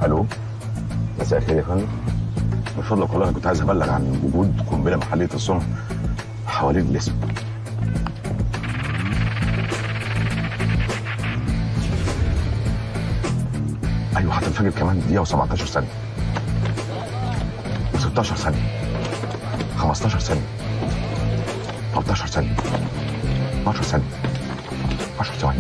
الو مساء الخير يا فندم من فضلك والله انا كنت عايز ابلغ عن وجود قنبله محليه الصنع حوالين الاسم ايوه هتنفجر كمان دقيقه و17 ثانيه و16 ثانيه 15 ثانيه 13 ثانيه 12 ثانيه 10 ثواني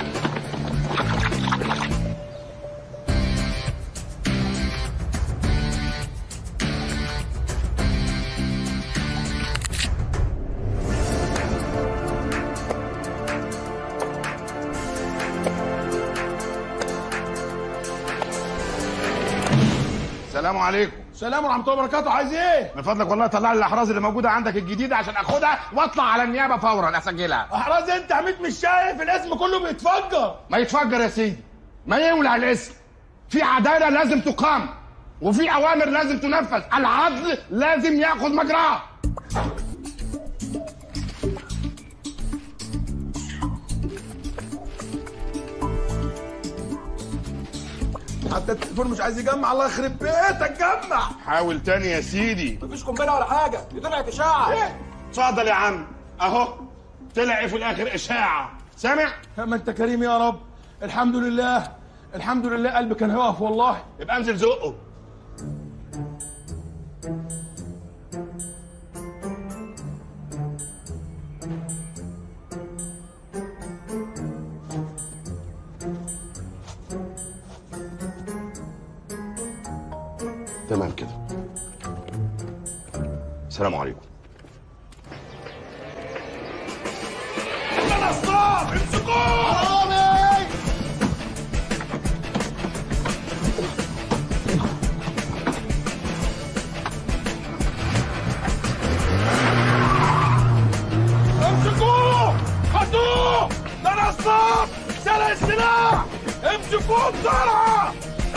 السلام عليكم السلام ورحمه الله وبركاته عايز ايه؟ من فضلك والله طلع لي الاحراز اللي موجوده عندك الجديده عشان اخدها واطلع على النيابه فورا اسجلها احراز انت عميد مش شايف الاسم كله بيتفجر ما يتفجر يا سيدي ما يولع الاسم في عداله لازم تقام وفي اوامر لازم تنفذ العدل لازم ياخذ مجراه حتى التليفون مش عايز يجمع الله يخرب بيتك جمع حاول تاني يا سيدي مفيش قنبله ولا حاجه دي طلعت اشاعه ايه؟ اتفضل يا عم اهو طلع ايه في الاخر اشاعه سامع ما انت كريم يا رب الحمد لله الحمد لله قلبي كان هيقف والله يبقى انزل زقه تمام كده السلام عليكم نصاب امسكوه حرامي امسكوه خدوه ده نصاب سرق السلاح امسكوه بسرعه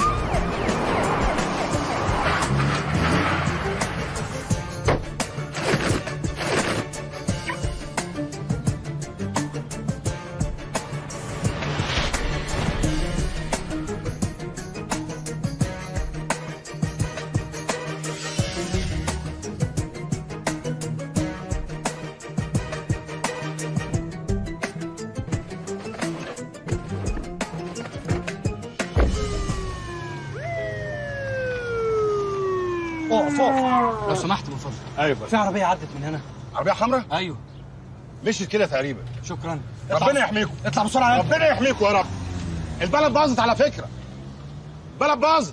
اقف اقف لو سمحت من فضلك ايوه في عربيه عدت من هنا عربيه حمراء ايوه مشيت كده تقريبا شكرا ربنا يحميكم اطلع بسرعه يا ابني. ربنا يحميكم يا رب البلد باظت على فكره البلد باظت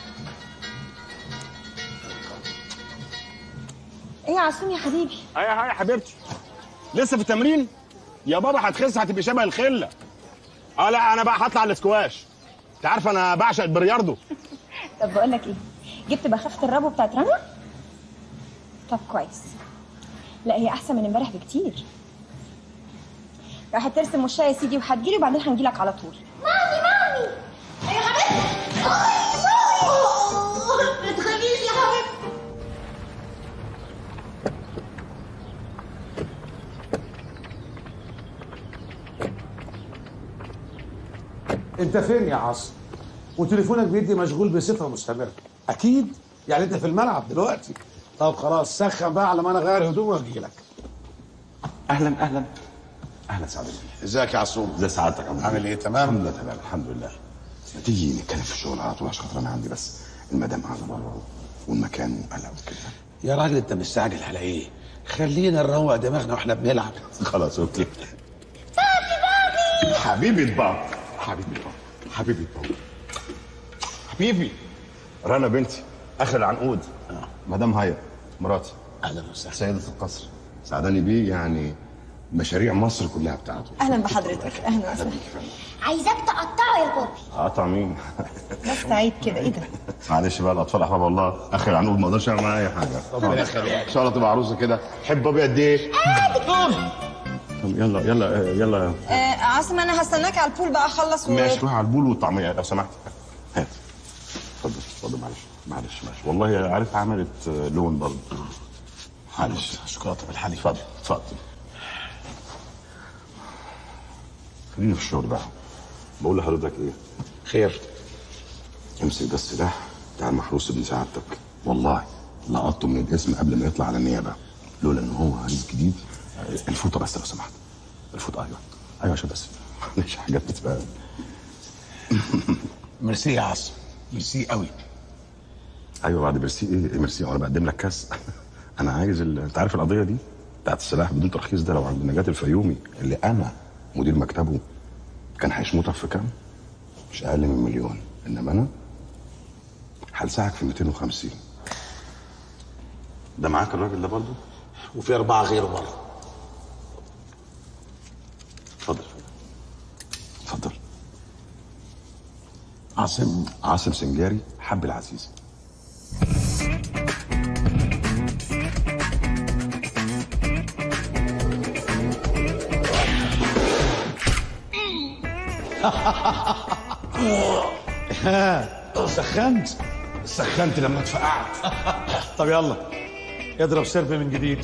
ايه يا عصام يا حبيبي هيا هيا حبيبتي لسه في التمرين يا بابا هتخس هتبقي شبه الخله اه لا انا بقى هطلع الاسكواش انت عارف انا بعشق البرياردو طب بقول لك ايه جبت بخافه الربو بتاعت رنا طب كويس لا هي احسن من امبارح بكتير راح ترسم وشها يا سيدي وهتجيلي وبعدين هنجيلك على طول مامي مامي يا حبيبتي ما تخافيش يا حبيبتي انت فين يا عاصم وتليفونك بيدي مشغول بصفه مستمره اكيد يعني انت في الملعب دلوقتي طب خلاص سخن بقى على ما انا اغير هدومي واجي لك اهلا اهلا اهلا سعادتك ازيك يا عصوم ازي سعادتك يا عم عامل ايه تمام الحمد لله تمام الحمد لله ما تيجي نتكلم في الشغل على طول عشان خاطر انا عندي بس المدام قاعده بره والمكان قلق وكده يا راجل انت مستعجل على ايه خلينا نروق دماغنا واحنا بنلعب خلاص اوكي حبيبي بابا حبيبي بابا حبيبي بابا حبيبي رنا بنتي اخر العنقود مدام هيا مراتي اهلا وسهلا سيدة القصر سعداني بيه يعني مشاريع مصر كلها بتاعته اهلا بحضرتك اهلا وسهلا عايزاك تقطعه يا بابي قطع مين بس سعيد كده ايه ده معلش بقى الاطفال احباب الله اخر العنقود ما اقدرش اعمل معاها اي حاجه ربنا يخليك. ان شاء الله تبقى عروسه كده حب بابي قد ايه طب يلا يلا يلا آه عاصم انا هستناك على البول بقى اخلص و... ماشي روح على البول والطعميه لو سمحت هات اتفضل اتفضل معلش معلش معلش والله عارف عملت آه، لون برضه معلش شوكولاته بالحليب اتفضل اتفضل خلينا في الشغل بقى بقول لحضرتك ايه خير امسك ده السلاح بتاع المحروس ابن سعادتك والله لقطته من الاسم قبل ما يطلع على النيابه لولا ان هو عريس جديد الفوطه بس لو سمحت الفوطه ايوه ايوه عشان بس معلش حاجات بتبقى ميرسي يا عاصم ميرسي قوي ايوه بعد ميرسي ايه إيه ميرسي وانا بقدم لك كاس انا عايز ال... انت عارف القضيه دي بتاعت السلاح بدون ترخيص ده لو عند نجاة الفيومي اللي انا مدير مكتبه كان هيشمطك في كام؟ مش اقل من مليون انما انا هلسعك في 250 ده معاك الراجل ده برضه؟ وفي اربعه غيره بره اتفضل اتفضل عاصم عاصم سنجاري حب العزيز سخنت سخنت لما اتفقعت طب يلا اضرب سيرف من جديد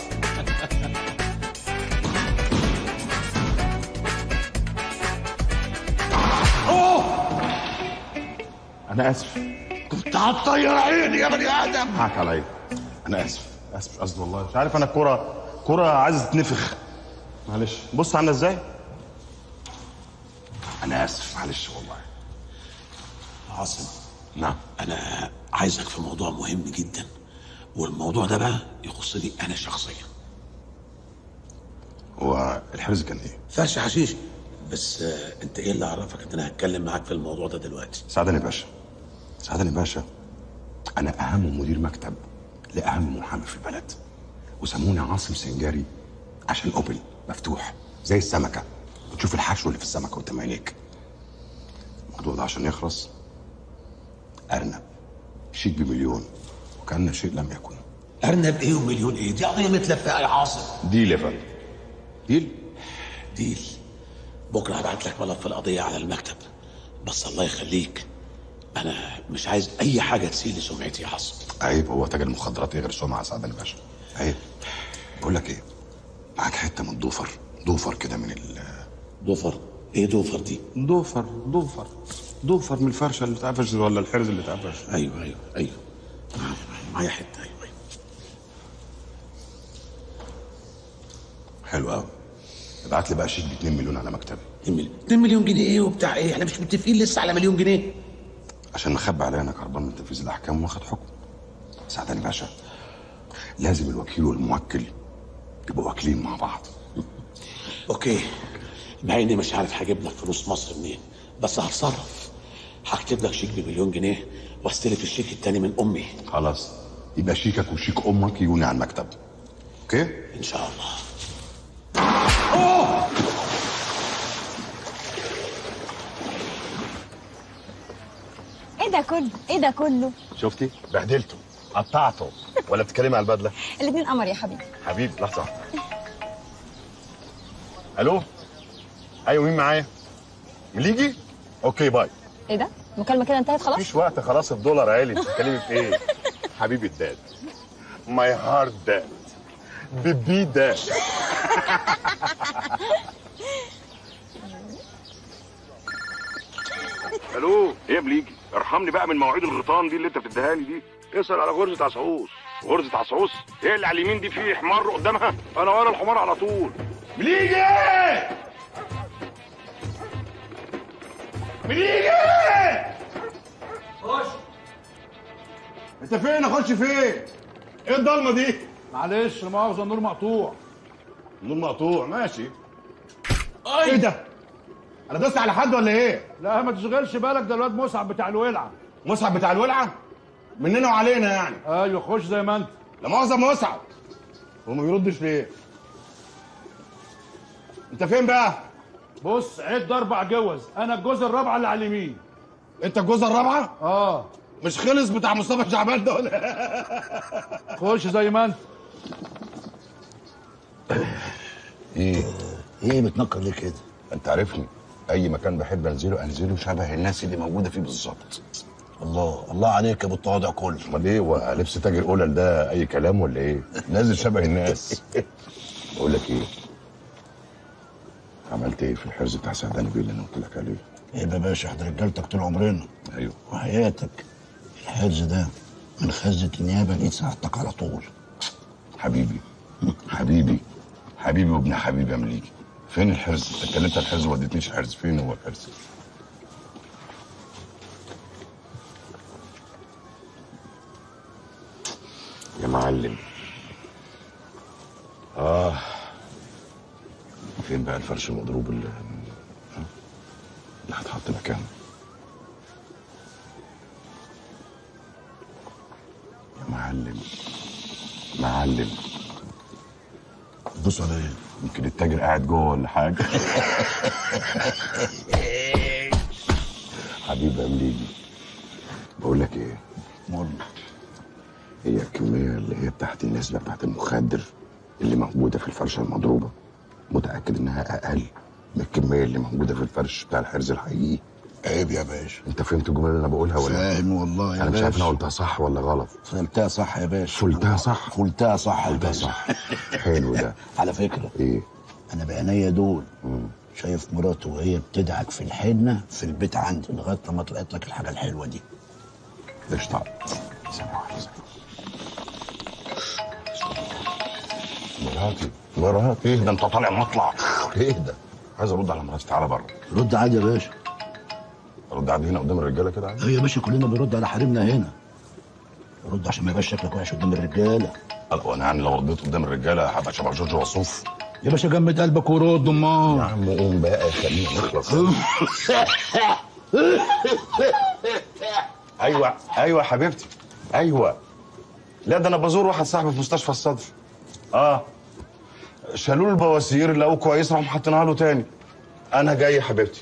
انا اسف كنت هتطير عيني يا بني ادم حقك عليا انا اسف اسف مش قصدي والله مش عارف انا الكوره كوره عايزه تتنفخ معلش بص عامله ازاي انا اسف معلش والله عاصم نعم انا عايزك في موضوع مهم جدا والموضوع ده بقى يخصني انا شخصيا هو الحرز كان ايه فرش حشيش بس آه، انت ايه اللي عرفك ان انا هتكلم معاك في الموضوع ده دلوقتي سعدني باشا سعدني باشا انا اهم مدير مكتب لاهم محامي في البلد وسموني عاصم سنجاري عشان اوبن مفتوح زي السمكه بتشوف الحشو اللي في السمكه قدام عينيك الموضوع ده عشان يخلص ارنب شيك بمليون وكان شيء لم يكن ارنب ايه ومليون ايه دي قضيه متلفقه يا عاصم دي ليفل ديل ديل بكره هبعت لك ملف القضيه على المكتب بس الله يخليك انا مش عايز اي حاجه تسيء لسمعتي يا عاصم عيب هو تاجر المخدرات ايه غير سمعه سعدني باشا عيب بقول لك ايه معاك حته من دوفر دوفر كده من ال دوفر ايه دوفر دي دوفر دوفر دوفر من الفرشه اللي اتقفش ولا الحرز اللي اتقفش ايوه ايوه ايوه معايا- معايا حته ايوه ايوه حلو قوي ابعت لي بقى شيك ب 2 مليون على مكتبي 2 مليون 2 مليون جنيه ايه وبتاع ايه احنا مش متفقين لسه على مليون جنيه عشان مخبي عليا انا هربان من تنفيذ الاحكام واخد حكم سعدني باشا لازم الوكيل والموكل يبقوا واكلين مع بعض اوكي مع اني مش عارف هجيب لك فلوس مصر منين بس هتصرف هكتب لك شيك بمليون جنيه واستلف الشيك التاني من امي خلاص يبقى شيكك وشيك امك يجوني على المكتب اوكي ان شاء الله ايه ده كله ايه ده كله شفتي بهدلته قطعته ولا بتتكلمي على البدله الاتنين قمر يا حبيبي حبيبي لحظه واحدة. الو ايوه مين معايا مليجي اوكي باي ايه ده المكالمه كده انتهت خلاص مفيش وقت خلاص الدولار عالي انت بتتكلمي في ايه حبيبي الداد ماي هارت داد بيبي داد الو ايه يا مليجي ارحمني بقى من مواعيد الغيطان دي اللي انت بتديها لي دي اسال على غرزه عصعوص غرزه عصعوص ايه اللي على اليمين دي فيه حمار قدامها انا ورا الحمار على طول مليجي مليجي خش انت فين اخش فين ايه الضلمه دي معلش لا مؤاخذه النور مقطوع النور مقطوع ماشي ايه ده انا دوست على حد ولا ايه لا ما تشغلش بالك ده الواد مصعب بتاع الولعه مصعب بتاع الولعه مننا وعلينا يعني ايوه خش زي ما انت لا مؤاخذه مصعب هو ما بيردش ليه انت فين بقى بص عد اربع جوز انا الجوز الرابعه اللي على اليمين انت الجوزه الرابعه اه مش خلص بتاع مصطفى شعبان ده ولا خش زي ما انت ايه ايه بتنكر ليه كده انت عارفني اي مكان بحب انزله انزله شبه الناس اللي موجوده فيه بالظبط الله الله عليك يا ابو التواضع كله امال ايه هو لبس تاجر قلل ده اي كلام ولا ايه نازل شبه الناس بقول لك ايه عملت عملت ايه في الحرز بتاع سعداني بيه اللي انا قلت لك عليه ايه يا باشا احنا رجالتك طول عمرنا ايوه وحياتك الحرز ده من خزنة النيابة لقيت سعادتك على طول حبيبي حبيبي حبيبي وابن حبيبي يا مليكي فين الحرز؟ انت اتكلمت عن الحرز وما اديتنيش حرز فين هو الحرز؟ يا معلم اه فين بقى الفرش المضروب اللي اللي هتحط مكانه يا معلم معلم بص على ايه يمكن التاجر قاعد جوه ولا حاجه حبيبي يا مليجي بقول لك ايه مول هي الكميه اللي هي بتاعت النسبه بتاعت المخدر اللي موجوده في الفرشه المضروبه متاكد انها اقل من الكميه اللي موجوده في الفرش بتاع الحرز الحقيقي عيب يا باشا انت فهمت الجمله اللي انا بقولها ولا فاهم والله يا انا مش عارف باشا انا قلتها صح ولا غلط فهمتها صح يا باشا قلتها صح قلتها صح يا قلتها باشا صح حلو ده على فكرة ايه انا بعينيا دول شايف مراته وهي بتدعك في الحنة في البيت عندي لغاية لما طلعت لك الحاجة الحلوة دي قشطة ثانية واحدة ثانية. مراتي مراتي ايه ده انت طالع مطلع ايه ده عايز ارد على مراتي تعالى بره رد عادي يا باشا ارد عادي هنا قدام الرجاله كده عادي ايوه يا باشا كلنا بنرد على حريمنا هنا رد عشان ما يبقاش شكلك وحش قدام الرجاله قال وانا يعني لو رديت قدام الرجاله هبقى شبه جورج وسوف يا باشا جمد قلبك ورد يا امال عم قوم بقى خلينا نخلص ايوه ايوه يا حبيبتي ايوه لا ده انا بزور واحد صاحبي في مستشفى الصدر اه شالوا له البواسير لقوه كويس راحوا حاطينها له تاني انا جاي يا حبيبتي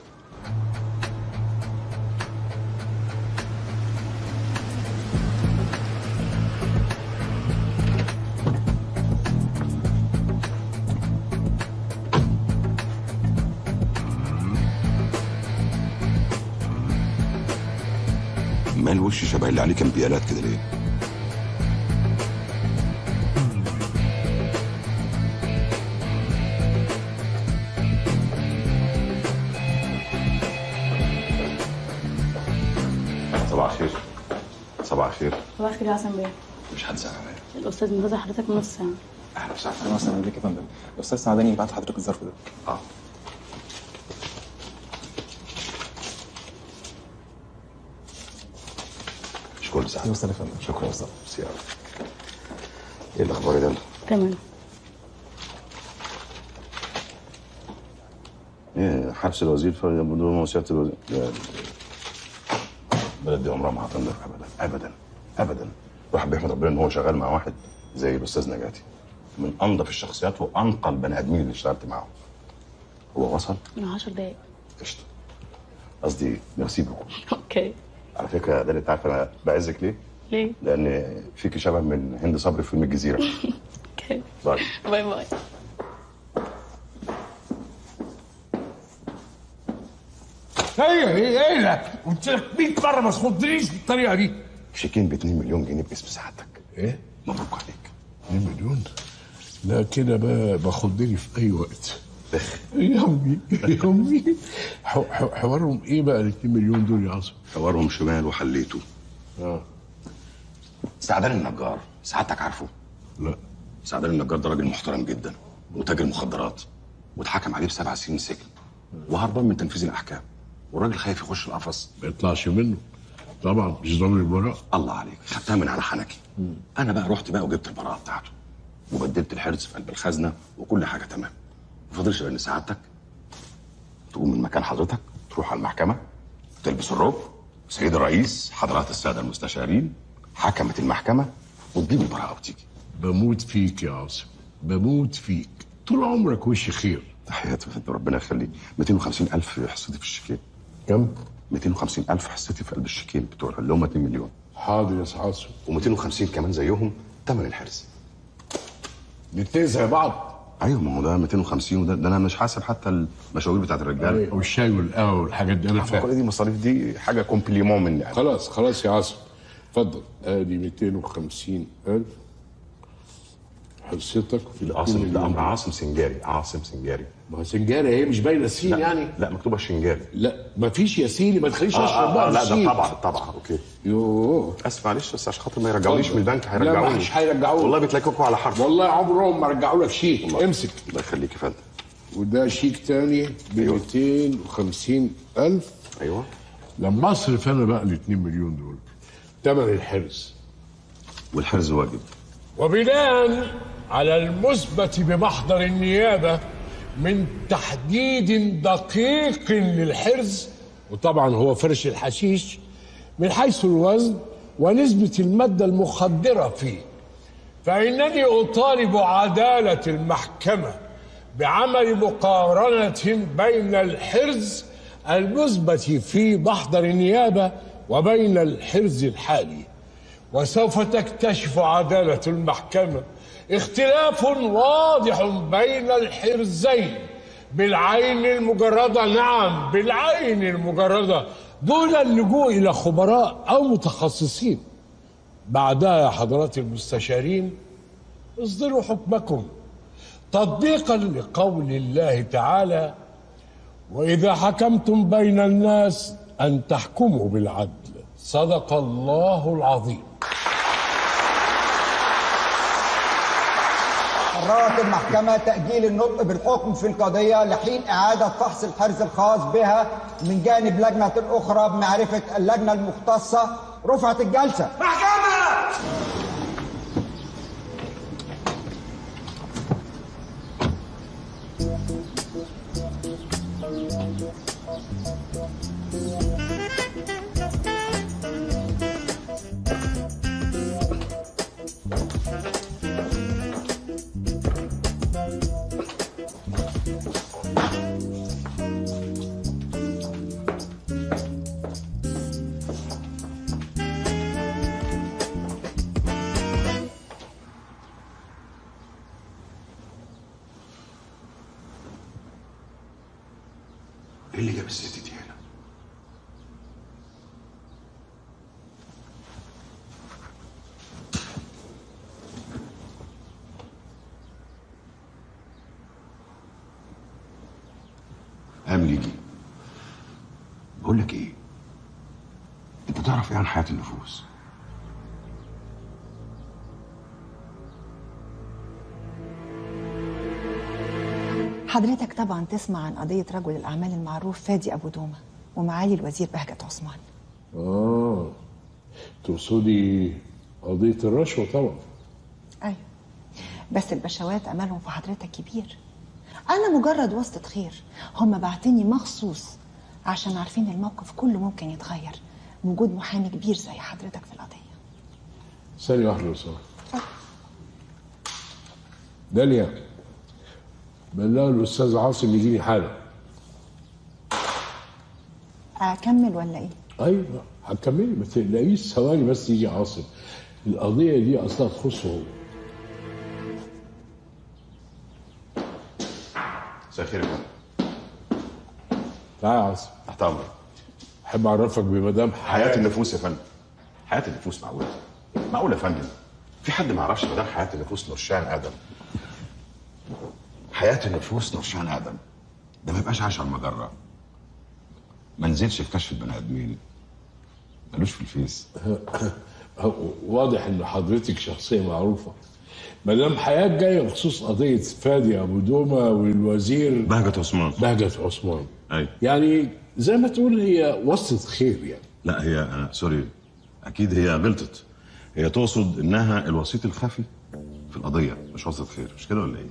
مال وش شبه اللي عليه كمبيالات كده ليه؟ صباح الخير صباح الخير صباح الخير يا حسن بيه مش حد سامع الاستاذ منتظر حضرتك من نص ساعه اهلا وسهلا اهلا وسهلا بيك يا فندم الاستاذ سعداني بعت حضرتك الظرف ده اه شكرا سعد يوصل يا فندم شكرا استاذ سيارة ايه الاخبار يا دلال؟ تمام ايه حبس الوزير بدون وصية الوزير لا البلد دي عمرها ما هتنضف ابدا ابدا ابدا الواحد بيحمد ربنا ان هو شغال مع واحد زي الاستاذ نجاتي من انظف الشخصيات وانقى البني ادمين اللي اشتغلت معاهم هو وصل من 10 دقايق قشطه قصدي ميرسي بوكو اوكي على فكره ده اللي انت عارف انا بعزك ليه؟ ليه؟ لان فيكي شبه من هند صبري في فيلم الجزيره اوكي باي باي باي ايه ايه ايه ده قلت لك 100 مره ما تخضنيش بالطريقه دي شيكين ب 2 مليون جنيه باسم سعادتك ايه؟ مبروك عليك 2 مليون؟ لا كده بقى باخدني في اي وقت بخ يا امي يا امي ح- ح- حوارهم ايه بقى ال 2 مليون دول يا عاصم؟ حوارهم شمال وحليته اه سعدان النجار سعادتك عارفه لا سعدان النجار ده راجل محترم جدا وتاجر مخدرات واتحكم عليه بسبع سنين سجن وهربان من تنفيذ الاحكام والراجل خايف يخش القفص ما يطلعش منه طبعا مش ضامن البراءة الله عليك خدتها من على حنكي انا بقى رحت بقى وجبت البراءه بتاعته وبدلت الحرز في قلب الخزنه وكل حاجه تمام ما فضلش غير ان سعادتك تقوم من مكان حضرتك تروح على المحكمه تلبس الروب سيد الرئيس حضرات الساده المستشارين حكمة المحكمه وتجيب البراءه وتيجي بموت فيك يا عاصم بموت فيك طول عمرك وش خير تحياتي يا ربنا يخليك 250 الف حصتي في الشيكين كم؟ 250 الف حصتي في قلب الشيكين بتوع اللي هم 2 مليون حاضر يا عاصم و250 كمان زيهم ثمن الحرز الاتنين زي بعض ايوه ما هو ده 250 وده ده انا مش حاسب حتى المشاوير بتاعت الرجاله والشاي والقهوه والحاجات دي انا كل فاهم دي مصاريف دي حاجه كومبليمون مني يعني. خلاص خلاص يا عاصم اتفضل ادي 250 الف حصتك في عاصم ده امر عاصم سنجاري عاصم سنجاري ما هو سنجاري هي مش باينه السين لا يعني لا مكتوبه شنجاري لا ما فيش يا سيدي ما تخليش آه اشرب آه بقى آه لا الشيك. ده طبعا طبعا اوكي يوه اسف معلش بس عشان خاطر ما يرجعونيش من اتفضل. البنك لا هيرجعوني ما مش هيرجعوني والله بتلاقيكوا على حرف والله عمرهم ما رجعوا لك شيك الله. امسك الله يخليك يا فندم وده شيك تاني ب 250 الف ايوه لما اصرف انا بقى ال 2 مليون دول ثمن الحرز والحرز واجب وبناء على المثبت بمحضر النيابة من تحديد دقيق للحرز وطبعا هو فرش الحشيش من حيث الوزن ونسبة المادة المخدرة فيه فإنني أطالب عدالة المحكمة بعمل مقارنة بين الحرز المثبت في محضر النيابة وبين الحرز الحالي وسوف تكتشف عدالة المحكمة اختلاف واضح بين الحرزين بالعين المجردة نعم بالعين المجردة دون اللجوء إلى خبراء أو متخصصين بعدها يا حضرات المستشارين اصدروا حكمكم تطبيقا لقول الله تعالى وإذا حكمتم بين الناس أن تحكموا بالعدل صدق الله العظيم قررت المحكمة تأجيل النطق بالحكم في القضية لحين إعادة فحص الحرز الخاص بها من جانب لجنة أخرى بمعرفة اللجنة المختصة رفعت الجلسة محكمة ايه اللي جاب الست دي هنا؟ قام يجي بقول لك ايه انت تعرف ايه عن حياه النفوس حضرتك طبعا تسمع عن قضية رجل الأعمال المعروف فادي أبو دومة ومعالي الوزير بهجت عثمان اه تقصدي قضية الرشوة طبعا أيوة بس البشوات أملهم في حضرتك كبير أنا مجرد واسطة خير هم بعتني مخصوص عشان عارفين الموقف كله ممكن يتغير بوجود محامي كبير زي حضرتك في القضية ثانية واحدة لو سمحت داليا بلغ الأستاذ عاصم يجيني حالا أكمل ولا إيه؟ أيوة هتكملي ما تقلقيش ثواني بس يجي عاصم القضية دي أصلا تخصه هو مساء الخير يا فندم تعالى يا عاصم تحت امرك أحب أعرفك بمدام حياه النفوس يا فندم حياه النفوس معقوله معقوله يا فندم في حد ما يعرفش مدام حياه النفوس نورشان ادم حياه النفوس نورشان ادم ده ما يبقاش عايش على المجره ما نزلش في كشف البني ادمين ملوش في الفيس واضح ان حضرتك شخصيه معروفه مدام حياه جايه بخصوص قضيه فادي ابو دومه والوزير بهجت عثمان بهجت عثمان اي يعني زي ما تقول هي وسطة خير يعني لا هي انا سوري اكيد هي غلطت هي تقصد انها الوسيط الخفي في القضيه مش وسط خير مش كده ولا ايه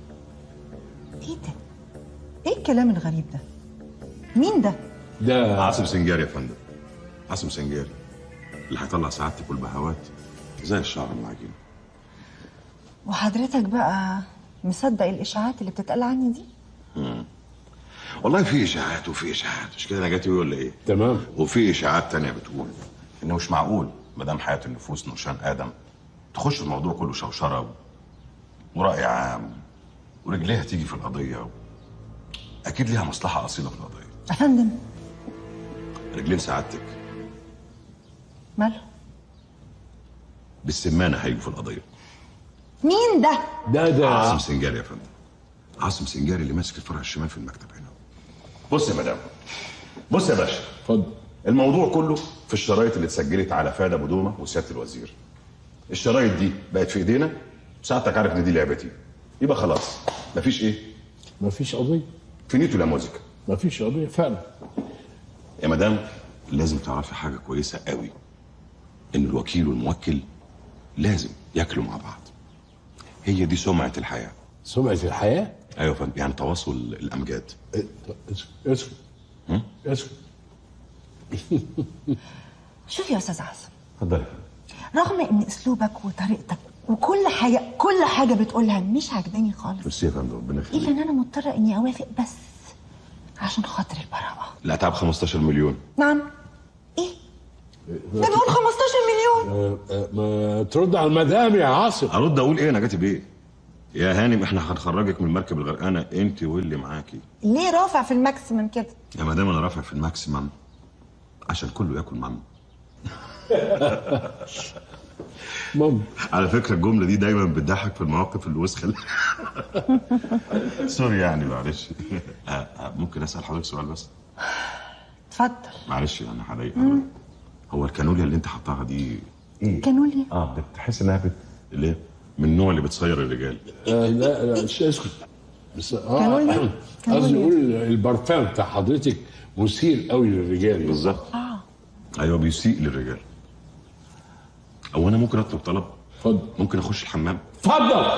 إيه الكلام الغريب ده؟ مين ده؟ ده عاصم سنجاري يا فندم عاصم سنجاري اللي هيطلع سعادتك والبهوات زي الشعر المعجون وحضرتك بقى مصدق الإشاعات اللي بتتقال عني دي؟ مم. والله في اشاعات وفي اشاعات مش كده نجاتي ولا ايه تمام وفي اشاعات تانية بتقول انه مش معقول مدام حياه النفوس نورشان ادم تخش الموضوع كله شوشره و- وراي عام ورجليها تيجي في القضيه اكيد ليها مصلحه اصيله في القضيه يا فندم رجلين سعادتك ماله؟ بالسمانه هيجوا في القضيه مين ده ده ده عاصم سنجاري يا فندم عاصم سنجاري اللي ماسك الفرع الشمال في المكتب هنا بص يا مدام بص يا باشا اتفضل الموضوع كله في الشرايط اللي اتسجلت على فادي ابو دومه وسياده الوزير الشرايط دي بقت في ايدينا ساعتك عارف ان دي لعبتي يبقى خلاص مفيش ايه مفيش قضيه فينيتو لا موزيكا مفيش قضيه فعلا يا مدام لازم تعرفي حاجه كويسه قوي ان الوكيل والموكل لازم ياكلوا مع بعض هي دي سمعه الحياه سمعه الحياه ايوه يا فندم يعني تواصل الامجاد اسكت اسكت هم؟ اسكت شوف يا استاذ عاصم اتفضلي رغم ان اسلوبك وطريقتك وكل حاجه كل حاجه بتقولها مش عاجباني خالص ميرسي يا فندم ربنا الا يخليك ان انا مضطره اني اوافق بس عشان خاطر البراءه لا تعب 15 مليون نعم ايه ده بيقول 15 مليون آه، آه، ما ترد على المدام يا عاصم ارد اقول ايه انا كاتب ايه يا هانم احنا هنخرجك من المركب الغرقانه انت واللي معاكي ليه رافع في الماكسيمم كده يا مدام انا رافع في الماكسيمم عشان كله ياكل مام مام على فكره الجمله دي دايما بتضحك في المواقف الوسخه سوري يعني معلش آه، آه، ممكن اسال حضرتك سؤال بس اتفضل معلش انا هضايق حضرتك. هو الكانوليا اللي انت حطاها دي ايه كانوليا اه بتحس انها بت... ليه من النوع اللي بتصير الرجال آه لا لا ش- اسكت بس اه كانوليا؟ قصدي كانوليا. اقول البرفان بتاع حضرتك مثير قوي للرجال بالظبط اه ايوه بيسيء للرجال او انا ممكن اطلب طلب اتفضل ممكن اخش الحمام اتفضل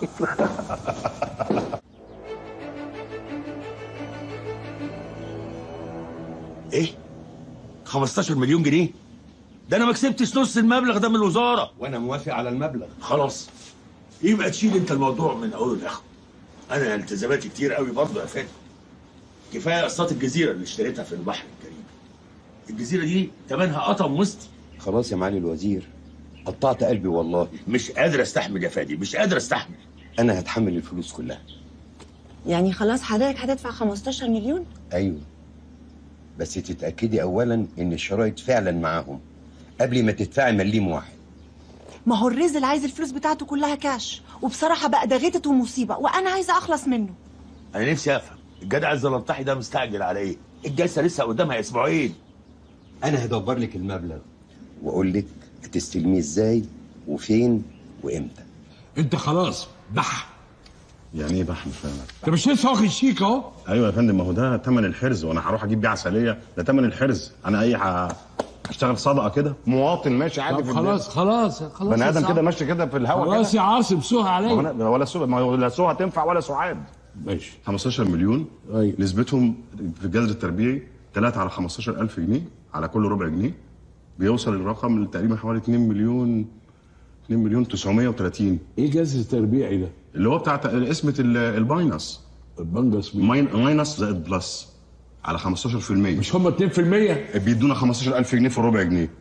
ايه 15 مليون جنيه ده انا ما كسبتش نص المبلغ ده من الوزاره وانا موافق على المبلغ خلاص يبقى تشيل انت الموضوع من اوله لاخره انا التزاماتي كتير قوي برضه يا فندم كفايه قسط الجزيره اللي اشتريتها في البحر الكريم الجزيره دي ثمنها قطم وسطي خلاص يا معالي الوزير قطعت قلبي والله مش قادر استحمل يا فادي مش قادر استحمل انا هتحمل الفلوس كلها يعني خلاص حضرتك هتدفع 15 مليون ايوه بس تتاكدي اولا ان الشرايط فعلا معاهم قبل ما تدفعي مليم واحد ما هو الرزل عايز الفلوس بتاعته كلها كاش وبصراحه بقى ده غتت ومصيبه وانا عايزه اخلص منه انا نفسي افهم الجدع الزلطحي ده مستعجل على ايه الجلسه لسه قدامها اسبوعين انا هدبر لك المبلغ واقول لك هتستلميه ازاي وفين وامتى انت خلاص بح يعني ايه بحر فعلا انت مش لسه واخد شيك اهو ايوه يا فندم ما هو ده ثمن الحرز وانا هروح اجيب بيه عسليه ده ثمن الحرز انا اي ه- هشتغل صدقه كده مواطن ماشي عادي طب في خلاص الدنيا. خلاص خلاص بني يا ادم صاحبي. كده ماشي كده في الهوا كده خلاص يا عاصم سوها ما هو عليا أنا- ولا سوء ما هو لا سوء هتنفع ولا سعاد ماشي 15 مليون أيوة. نسبتهم في الجذر التربيعي 3 على 15000 جنيه على كل ربع جنيه بيوصل الرقم تقريبا حوالي 2 مليون 2 مليون 930 ايه جذر تربيعي ده؟ اللي هو بتاع اسمة ال- الباينس البنجس ماين- ماينس زائد بلس على 15% مش هم 2% بيدونا 15000 جنيه في الربع جنيه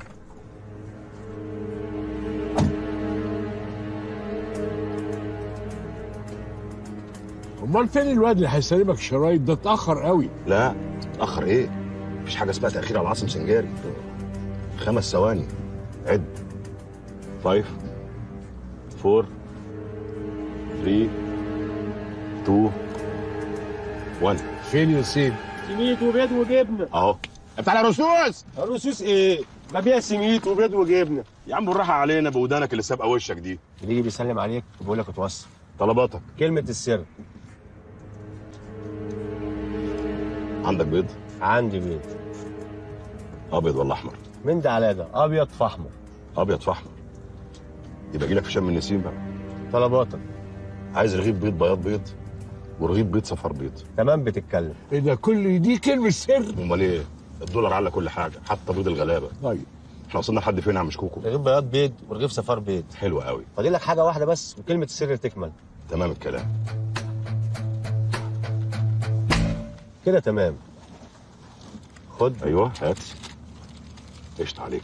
امال فين الواد اللي هيسلمك الشرايط ده اتاخر قوي لا اتاخر ايه مفيش حاجه اسمها تاخير على عاصم سنجاري خمس ثواني عد 5 4 3 2 1 فين يا سيدي؟ سميت وبيض وجبنه اهو بتاع الرصوص الرصوص ايه ببيع سميت وبيض وجبنه يا عم بالراحه علينا بودانك اللي سابقه وشك دي اللي يجي بيسلم عليك وبيقول لك اتوصل طلباتك كلمه السر عندك بيض عندي بيض ابيض ولا احمر من ده على ده ابيض في احمر ابيض في احمر يبقى اجي لك في شم النسيم بقى طلباتك عايز رغيف بيض بياض بيض ورغيف بيض صفار بيض تمام بتتكلم ايه ده كل دي كلمه سر امال ايه الدولار على كل حاجه حتى بيض الغلابه طيب احنا وصلنا لحد فين يا عم شكوكو رغيف بياض بيض ورغيف صفار بيض حلو قوي فاضل لك حاجه واحده بس وكلمه السر تكمل تمام الكلام كده تمام خد ايوه هات قشطة عليك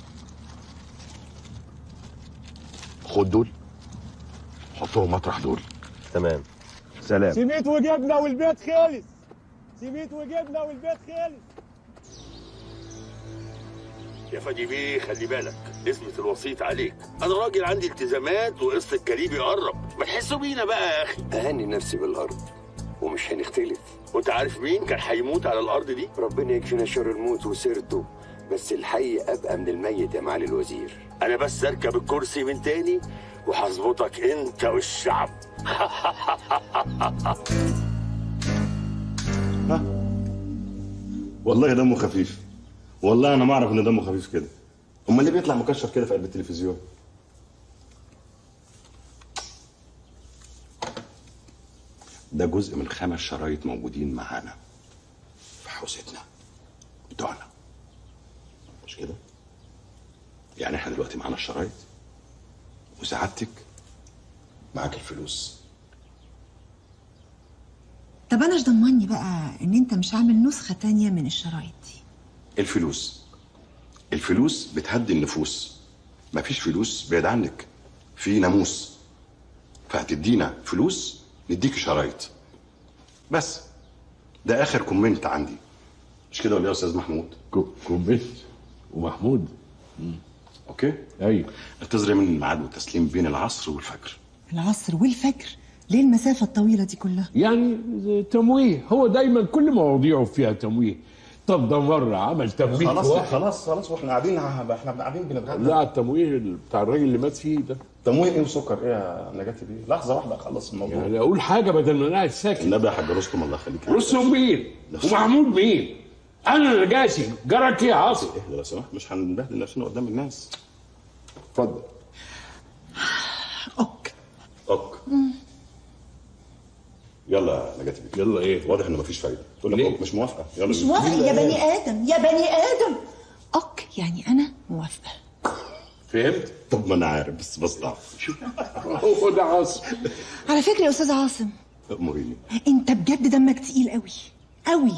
خد دول حطهم مطرح دول تمام سلام سميت وجبنه والبيت خلص سميت وجبنه والبيت خلص يا فادي بيه خلي بالك نسبة الوسيط عليك انا راجل عندي التزامات وقسط الكريم يقرب ما تحسوا بينا بقى يا اخي اهني نفسي بالارض ومش هنختلف وانت عارف مين كان هيموت على الارض دي ربنا يكفينا شر الموت وسيرته بس الحي ابقى من الميت يا معالي الوزير انا بس اركب الكرسي من تاني وهظبطك انت والشعب والله دمه خفيف والله انا ما اعرف ان دمه خفيف كده امال ليه بيطلع مكشر كده في قلب التلفزيون ده جزء من خمس شرايط موجودين معانا في حوزتنا بتوعنا مش كده؟ يعني احنا دلوقتي معانا الشرايط وسعادتك معاك الفلوس طب انا ايش ضمني بقى ان انت مش عامل نسخه تانية من الشرايط دي الفلوس الفلوس بتهدي النفوس مفيش فلوس بعيد عنك في ناموس فهتدينا فلوس نديك شرايط بس ده اخر كومنت عندي مش كده ولا إيه يا استاذ محمود كومنت ومحمود اوكي ايوه انتظري من الميعاد والتسليم بين العصر والفجر العصر والفجر ليه المسافه الطويله دي كلها يعني تمويه هو دايما كل مواضيعه فيها تمويه طب ده مره عمل تمويه خلاص واحد. خلاص خلاص واحنا قاعدين احنا قاعدين بنتغدى لا التمويه بتاع الراجل اللي مات فيه ده تمويه ايه وسكر ايه يا نجاتي بيه لحظه واحده اخلص الموضوع يعني اقول حاجه بدل ما انا قاعد ساكت النبي يا حاج رستم الله يخليك رستم مين ومحمود مين انا نجاسي جرك ايه يا عاصم اهدى لو سمحت مش هنبهدل نفسنا قدام الناس اتفضل اوك اوك يلا يا نجاتي بيه يلا ايه واضح انه مفيش فايده تقول لك أوك، مش موافقه يلا مش بينا. موافقه يا بني ادم يا بني ادم اوك يعني انا موافقه فهمت طب ما انا عارف بس بصدع هو ده عاصم على فكره يا استاذ عاصم اموريني انت بجد دمك تقيل قوي قوي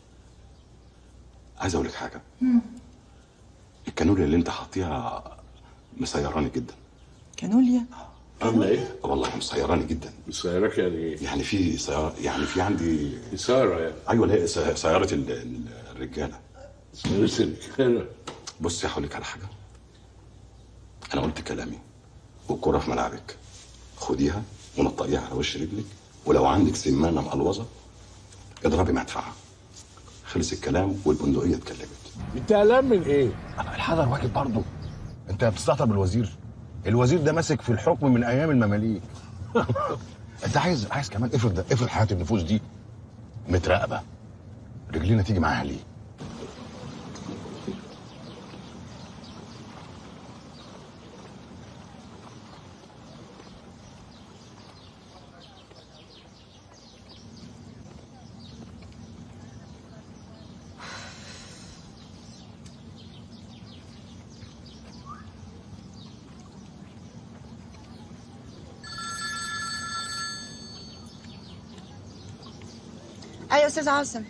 عايز اقول لك حاجه الكانوليا اللي انت حاطيها مسيراني جدا كانوليا عامله ايه؟ والله مسيراني جدا مسيرك يعني ايه؟ يعني في سيارة يعني في عندي إثارة يعني ايوه لا سي- سيارة ال- ال- الرجالة سيارة الرجالة بصي هقول لك على حاجة أنا قلت كلامي والكرة في ملعبك خديها ونطقيها على وش رجلك ولو عندك سمانة مقلوظة اضربي مدفعها خلص الكلام والبندقية اتكلمت انت قلقان من ايه؟ الحذر واجب برضه انت بتستهتر بالوزير الوزير ده ماسك في الحكم من ايام المماليك انت عايز عايز كمان افرض افرض حياه النفوس دي متراقبه رجلينا تيجي معاها ليه ايوه يا استاذ عاصم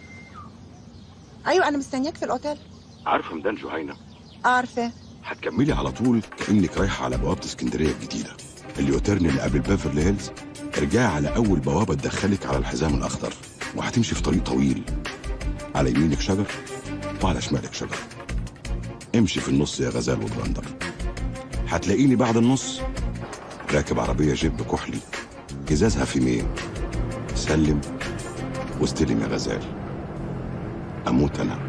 ايوه انا مستنياك في الاوتيل عارفة ميدان جهينة عارفه هتكملي على طول كأنك رايحة على بوابة اسكندرية الجديدة اليوتيرن اللي قبل بافرلي هيلز ارجعي على أول بوابة تدخلك على الحزام الأخضر وهتمشي في طريق طويل على يمينك شجر وعلى شمالك شجر امشي في النص يا غزال وجراندر هتلاقيني بعد النص راكب عربية جيب كحلي ازازها في مين سلم واستلم يا غزال اموت انا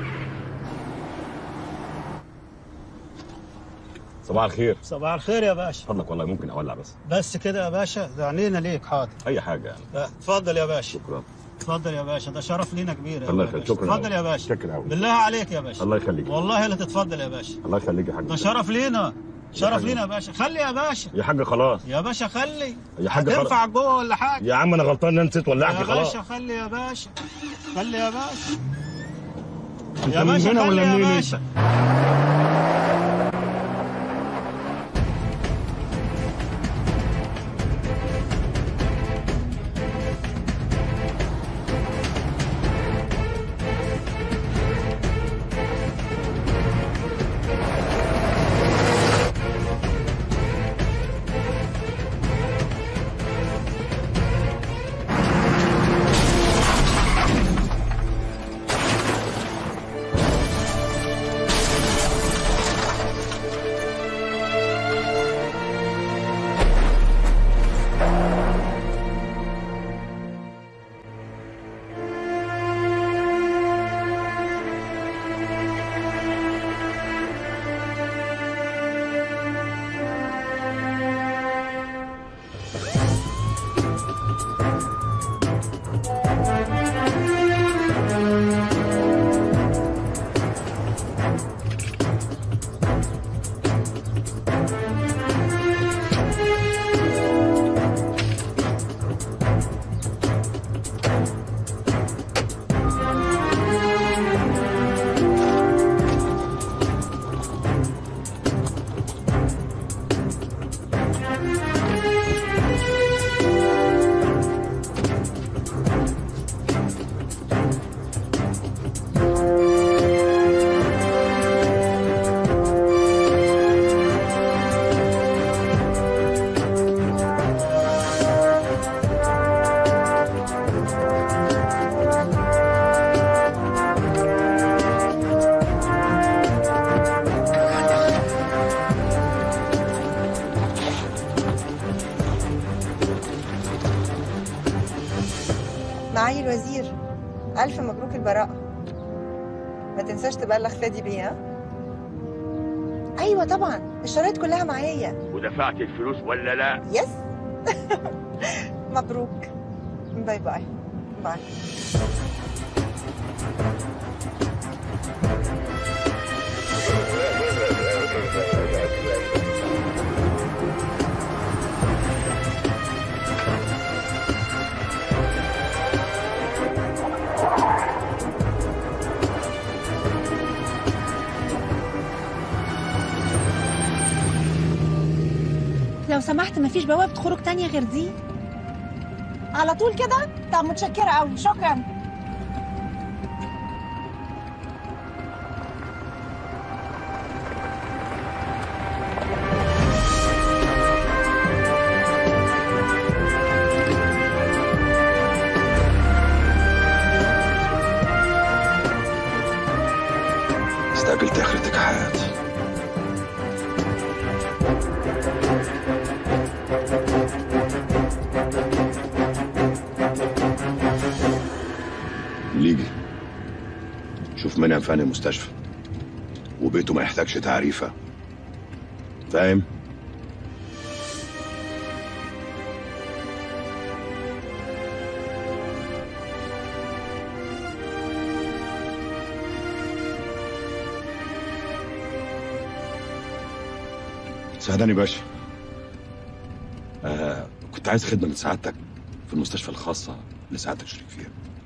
صباح الخير صباح الخير يا باشا فضلك والله ممكن اولع بس بس كده يا باشا ده عنينا ليك حاضر اي حاجه يعني لا، اتفضل يا باشا شكرا اتفضل يا باشا ده شرف لينا كبير الله يا يخليك باشا. شكرا اتفضل يا باشا شكرا قوي بالله عليك يا باشا الله يخليك والله لا تتفضل يا باشا الله يخليك يا حاج ده شرف لينا شرف حاج. لينا يا باشا خلي يا باشا يا حاج خلاص يا باشا خلي يا حاج خلاص. تنفع جوه ولا حاجه يا عم انا غلطان ان انا نسيت ولعت يا خلاص باشا خلي يا باشا خلي يا باشا انت يا من باشا هنا خلي ولا يا منين باشا معالي الوزير ألف مبروك البراءة ما تنساش تبلغ فادي بيه ها؟ أيوة طبعا الشرايط كلها معايا ودفعت الفلوس ولا لا؟ يس مبروك باي باي باي لو سمحت مفيش بوابة خروج تانية غير دي على طول كده؟ طب متشكرة قوي شكرا استقلت اخرتك حياتي ليجي شوف منعم فاني المستشفى وبيته ما يحتاجش تعريفه فاهم سعداني باشا آه كنت عايز خدمه من سعادتك في المستشفى الخاصه اللي سعادتك شريك فيها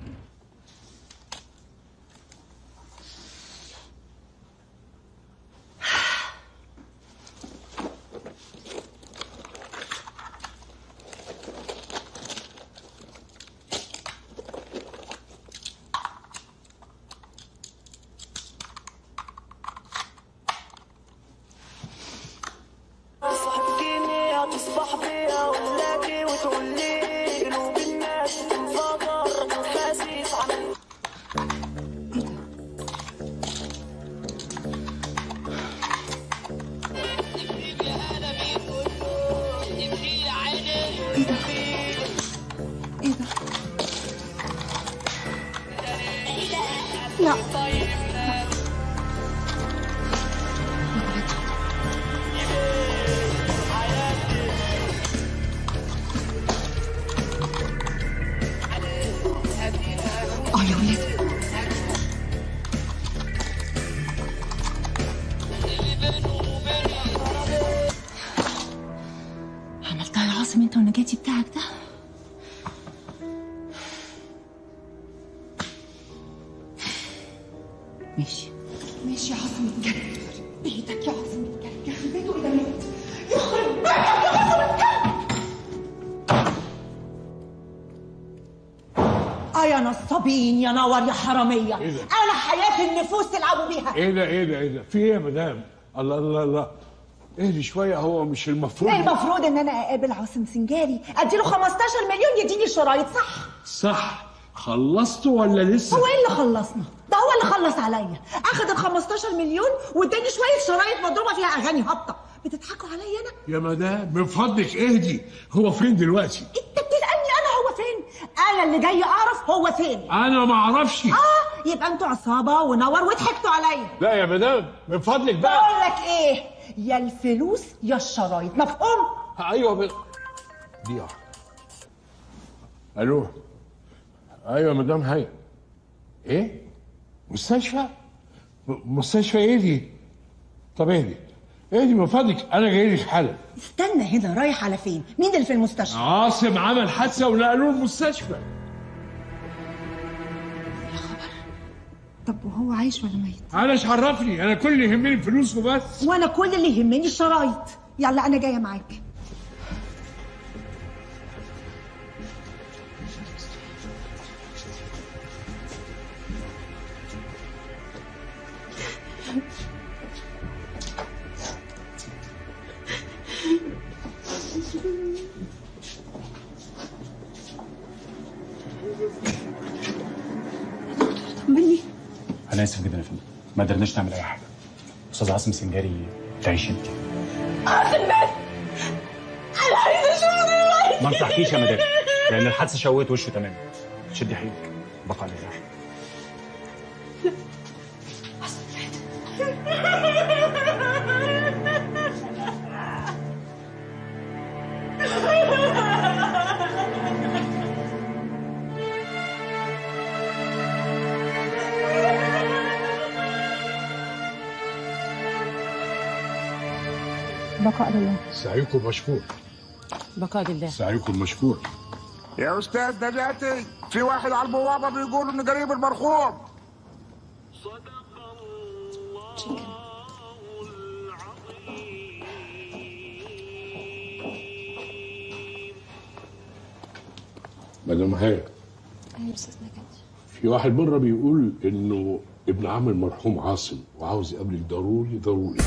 تصحبيني هتصبح بيها ولاكي وتقول لي قلوب الناس تنفجر خسيس عن ايه ده؟ لا اه يا ولاد عملتها يا عاصم انت والنجاتي بتاعك ده ماشي ماشي يا عاصم اتكلم بيتك يا عاصم اتكلم يخرب بيته اذا مات يخرب بيتك يا عاصم اتكلم اه يا نصابين يا نور يا حراميه إيه ده؟ انا حياه النفوس تلعبوا بيها ايه ده ايه ده ايه ده في ايه يا مدام الله الله الله اهدي شويه هو مش المفروض ايه المفروض ان انا اقابل عاصم سنجاري اديله 15 مليون يديني الشرايط صح صح خلصتوا ولا لسه هو ايه اللي خلصنا ده هو اللي خلص عليا اخد ال 15 مليون واداني شويه شرايط مضروبه فيها اغاني هابطه بتضحكوا عليا انا يا مدام من فضلك اهدي هو فين دلوقتي انت بتسالني انا هو فين انا اللي جاي اعرف هو فين انا ما اعرفش اه يبقى انتوا عصابه ونور وضحكتوا عليا لا يا مدام من فضلك بقى بقول لك ايه يا الفلوس يا الشرايط مفهوم ايوه ب... دي واحدة. الو ايوه يا مدام هيا ايه مستشفى م- مستشفى ايه دي طب اهدي اهدي من فضلك انا جاي لك حالا استنى هنا رايح على فين مين اللي في المستشفى عاصم عمل حادثه ونقلوه المستشفى طب وهو عايش ولا ميت انا ايش عرفني انا كل اللي يهمني الفلوس وبس وانا كل اللي يهمني الشرايط يلا انا جايه معاك طمني انا اسف جدا يا فندم ما قدرناش نعمل اي حاجه استاذ عاصم سنجاري تعيش انت عاصم مات انا عايزه اشوفه دلوقتي ما انصحكيش يا مدام لان الحادثه شوهت وشه تماما شدي حيلك بقى لله بقاء لله سعيكم مشكور بقاء لله سعيكم مشكور يا استاذ نجاتي في واحد على البوابه بيقول ان قريب المرحوم مدام هاي ايوه يا استاذ نجاتي في واحد بره بيقول انه ابن عم المرحوم عاصم وعاوز يقابلك ضروري ضروري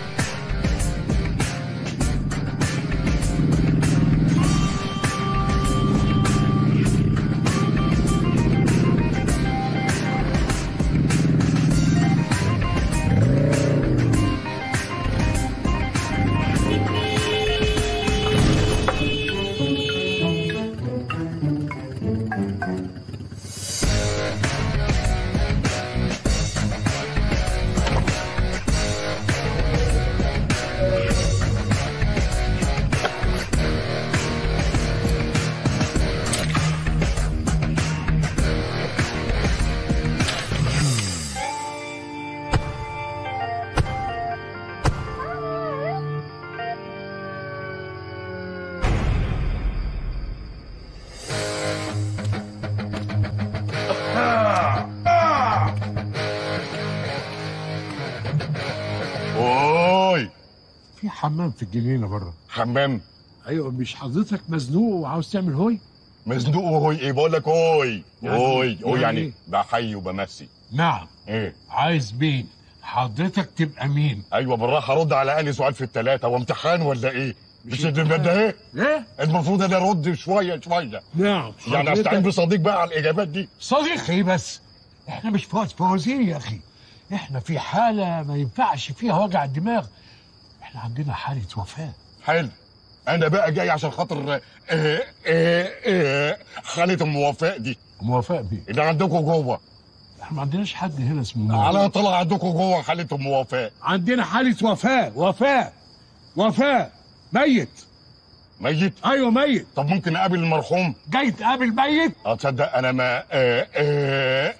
اوي في حمام في الجنينه بره حمام ايوه مش حضرتك مزنوق وعاوز تعمل هوي مزنوق وهوي ايه بقول لك اوي يعني- اوي اوي يعني يعني إيه؟ بحيي وبمسي نعم ايه عايز مين حضرتك تبقى مين ايوه بالراحه رد على اني سؤال في الثلاثه وامتحان ولا ايه مش ده امتحان. ده ايه ايه المفروض انا ارد شويه شويه نعم يعني حضرتك- استعين بصديق بقى على الاجابات دي صديق ايه بس احنا مش فوز فوازير يا اخي احنا في حاله ما ينفعش فيها وجع الدماغ احنا عندنا حاله وفاه حلو انا بقى جاي عشان خاطر آه، آه، آه، حاله ام وفاء دي موافق بيه اللي عندكم جوه احنا ما عندناش حد هنا اسمه موافق. على طلع عندكم جوه حاله ام وفاء عندنا حاله وفاه وفاه وفاه ميت ميت ايوه ميت طب ممكن اقابل المرحوم جاي تقابل ميت اه تصدق انا ما آه آه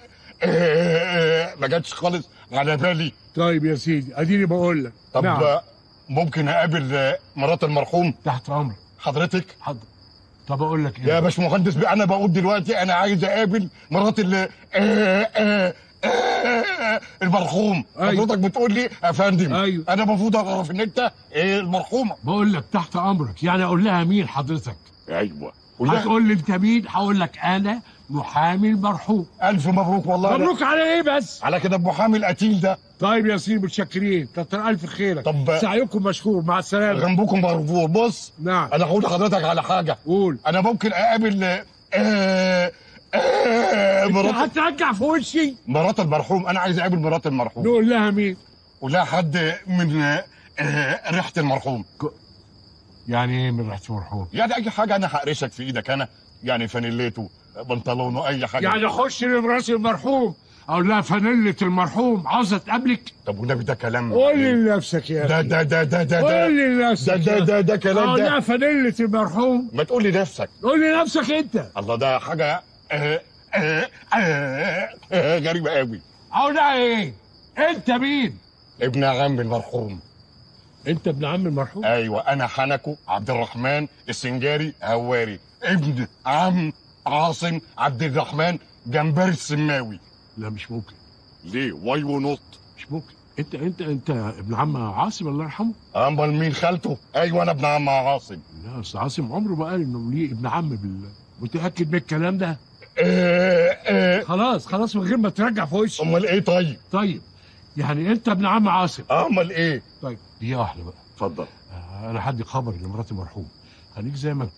آه ما جاتش خالص على بالي طيب يا سيدي اديني بقول لك طب نعم. آه، ممكن اقابل آه، مرات المرحوم تحت امرك حضرتك حاضر طب اقول لك ايه يا باشمهندس بقى انا بقول دلوقتي انا عايز اقابل مرات ال آه آه آه المرحوم أيوة. حضرتك بتقول لي يا فندم أيوة. انا المفروض اعرف ان انت إيه المرحومه بقول لك تحت امرك يعني اقول لها مين حضرتك ايوه قول لها. هتقول لي انت مين هقول لك انا محامي المرحوم الف مبروك والله مبروك على ايه بس على كده المحامي القتيل ده طيب يا سيدي متشكرين كتر الف خيرك طب- سعيكم مشكور مع السلامه جنبكم مرفوع بص نعم انا هقول لحضرتك على حاجه قول انا ممكن اقابل آه آه آه انت مرات هترجع في وشي مرات المرحوم انا عايز اقابل مرات المرحوم نقول لها مين قول لها حد من آه آه ريحه المرحوم يعني ايه من ريحه المرحوم يعني اي حاجه انا هقرشك في ايدك انا يعني فانيلته بنطلونه اي حاجه يعني اخش لمراس المرحوم اقول لها فانيلة المرحوم عاوزه تقابلك طب والنبي ده كلام قول لي لنفسك يا ده اخي ده ده ده ده قول لي لنفسك ده ده ده ده كلام اقول لها ده فانيلة المرحوم ما تقول لي نفسك قول لي نفسك انت الله ده حاجه آه آه آه آه غريبه قوي اقول لها ايه انت مين ابن عم المرحوم انت ابن عم المرحوم ايوه انا حنكو عبد الرحمن السنجاري هواري ابن عم عاصم عبد الرحمن جمبري السماوي لا مش ممكن ليه واي ونط مش ممكن انت انت انت ابن عم عاصم الله يرحمه امال مين خالته ايوه انا ابن عم عاصم لا اصل عاصم عمره ما قال انه ليه ابن عم بال متاكد من الكلام ده آه آه خلاص خلاص من غير ما ترجع في وشي امال ايه طيب طيب يعني انت ابن عم عاصم امال ايه طيب دقيقه واحده بقى اتفضل آه، انا هدي خبر لمرات المرحوم خليك زي ما انت.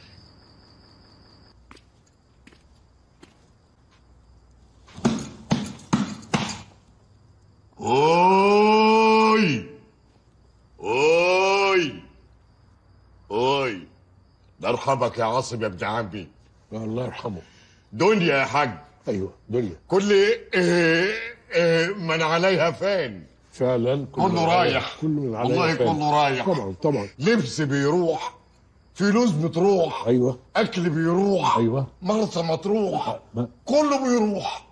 اوي اوي اوي ده ارحمك يا عاصم يا ابن عمي الله يرحمه دنيا يا حاج ايوه دنيا كل إيه إيه من عليها فان فعلا كله رايح كله من عليا والله فعلا. كله رايح طبعا طبعا لبس بيروح فلوس بتروح ايوه اكل بيروح ايوه مرسى مطروح ما- كله بيروح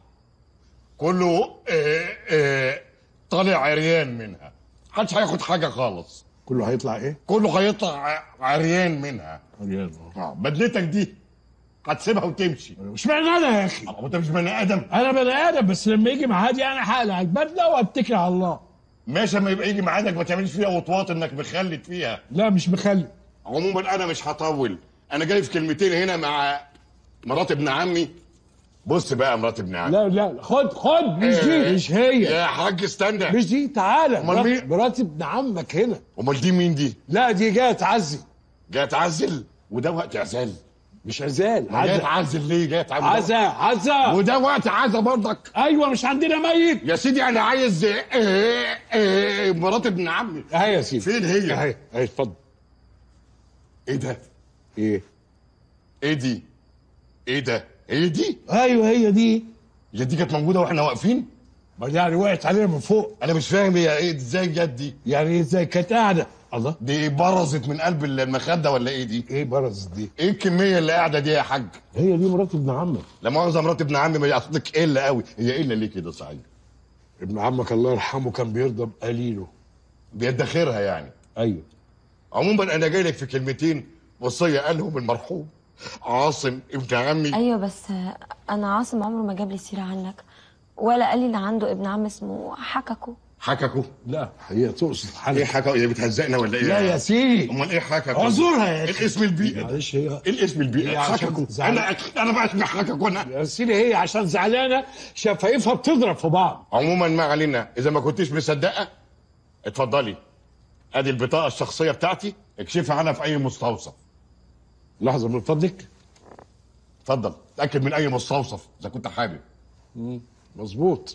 كله إيه إيه طالع عريان منها محدش هياخد حاجه خالص كله هيطلع ايه؟ كله هيطلع عريان منها عريان آه، بدلتك دي هتسيبها وتمشي مش معنى انا يا اخي هو انت مش بني ادم انا بني ادم بس لما يجي ميعادي انا هقلع البدله واتكل على الله ماشي اما يبقى يجي ميعادك ما تعملش فيها وطواط انك مخلد فيها لا مش مخلي عموما انا مش هطول انا جاي في كلمتين هنا مع مرات ابن عمي بص بقى مرات ابن عمي لا لا خد خد مش دي إيه. مش هي يا حاج استنى مش دي تعالى أمال مرات- مين؟ مرات ابن عمك هنا امال دي مين دي لا دي جايه تعزي جايه تعزل وده وقت عزال مش عزال ما جايه عزا تعزل ليه جايه تعزل عزا عزا وده وقت عزا برضك ايوه مش عندنا ميت يا سيدي انا عايز إيه إيه مرات ابن عمي اهي يا سيدي فين هي اهي اهي اتفضل ايه ده ايه ايه دي ايه ده هي دي ايوه هي دي هي دي كانت موجوده واحنا واقفين ما يعني وقعت علينا من فوق انا مش فاهم هي ايه ازاي جت دي يعني ازاي كانت قاعده الله دي برزت من قلب المخده ولا ايه دي ايه برزت دي ايه الكميه اللي قاعده دي يا حاج هي دي مرات ابن عمك لا مؤاخذه مرات ابن عمي ما يقصدك الا قوي هي الا ليه كده صحيح ابن عمك الله يرحمه كان بيرضى بقليله بيدخرها يعني ايوه عموما انا جاي لك في كلمتين وصيه قالهم المرحوم عاصم ابن عمي ايوه بس انا عاصم عمره ما جاب لي سيره عنك ولا قال لي ان عنده ابن عم اسمه حككو حككوا لا هي تقصد ايه حاجه حككوا هي بتهزقنا ولا ايه لا يا سيدي امال ايه حككوا اعذرها يا اخي الاسم البيئي معلش هي ايه الاسم البيئي هي عشان حككوا زعلان. انا انا بقى اسمي حككوا انا يا سيدي هي عشان زعلانه شفايفها بتضرب في بعض عموما ما علينا اذا ما كنتيش مصدقه اتفضلي ادي البطاقه الشخصيه بتاعتي اكشفي عنها في اي مستوصف لحظه من فضلك اتفضل اتاكد من اي مستوصف اذا كنت حابب مظبوط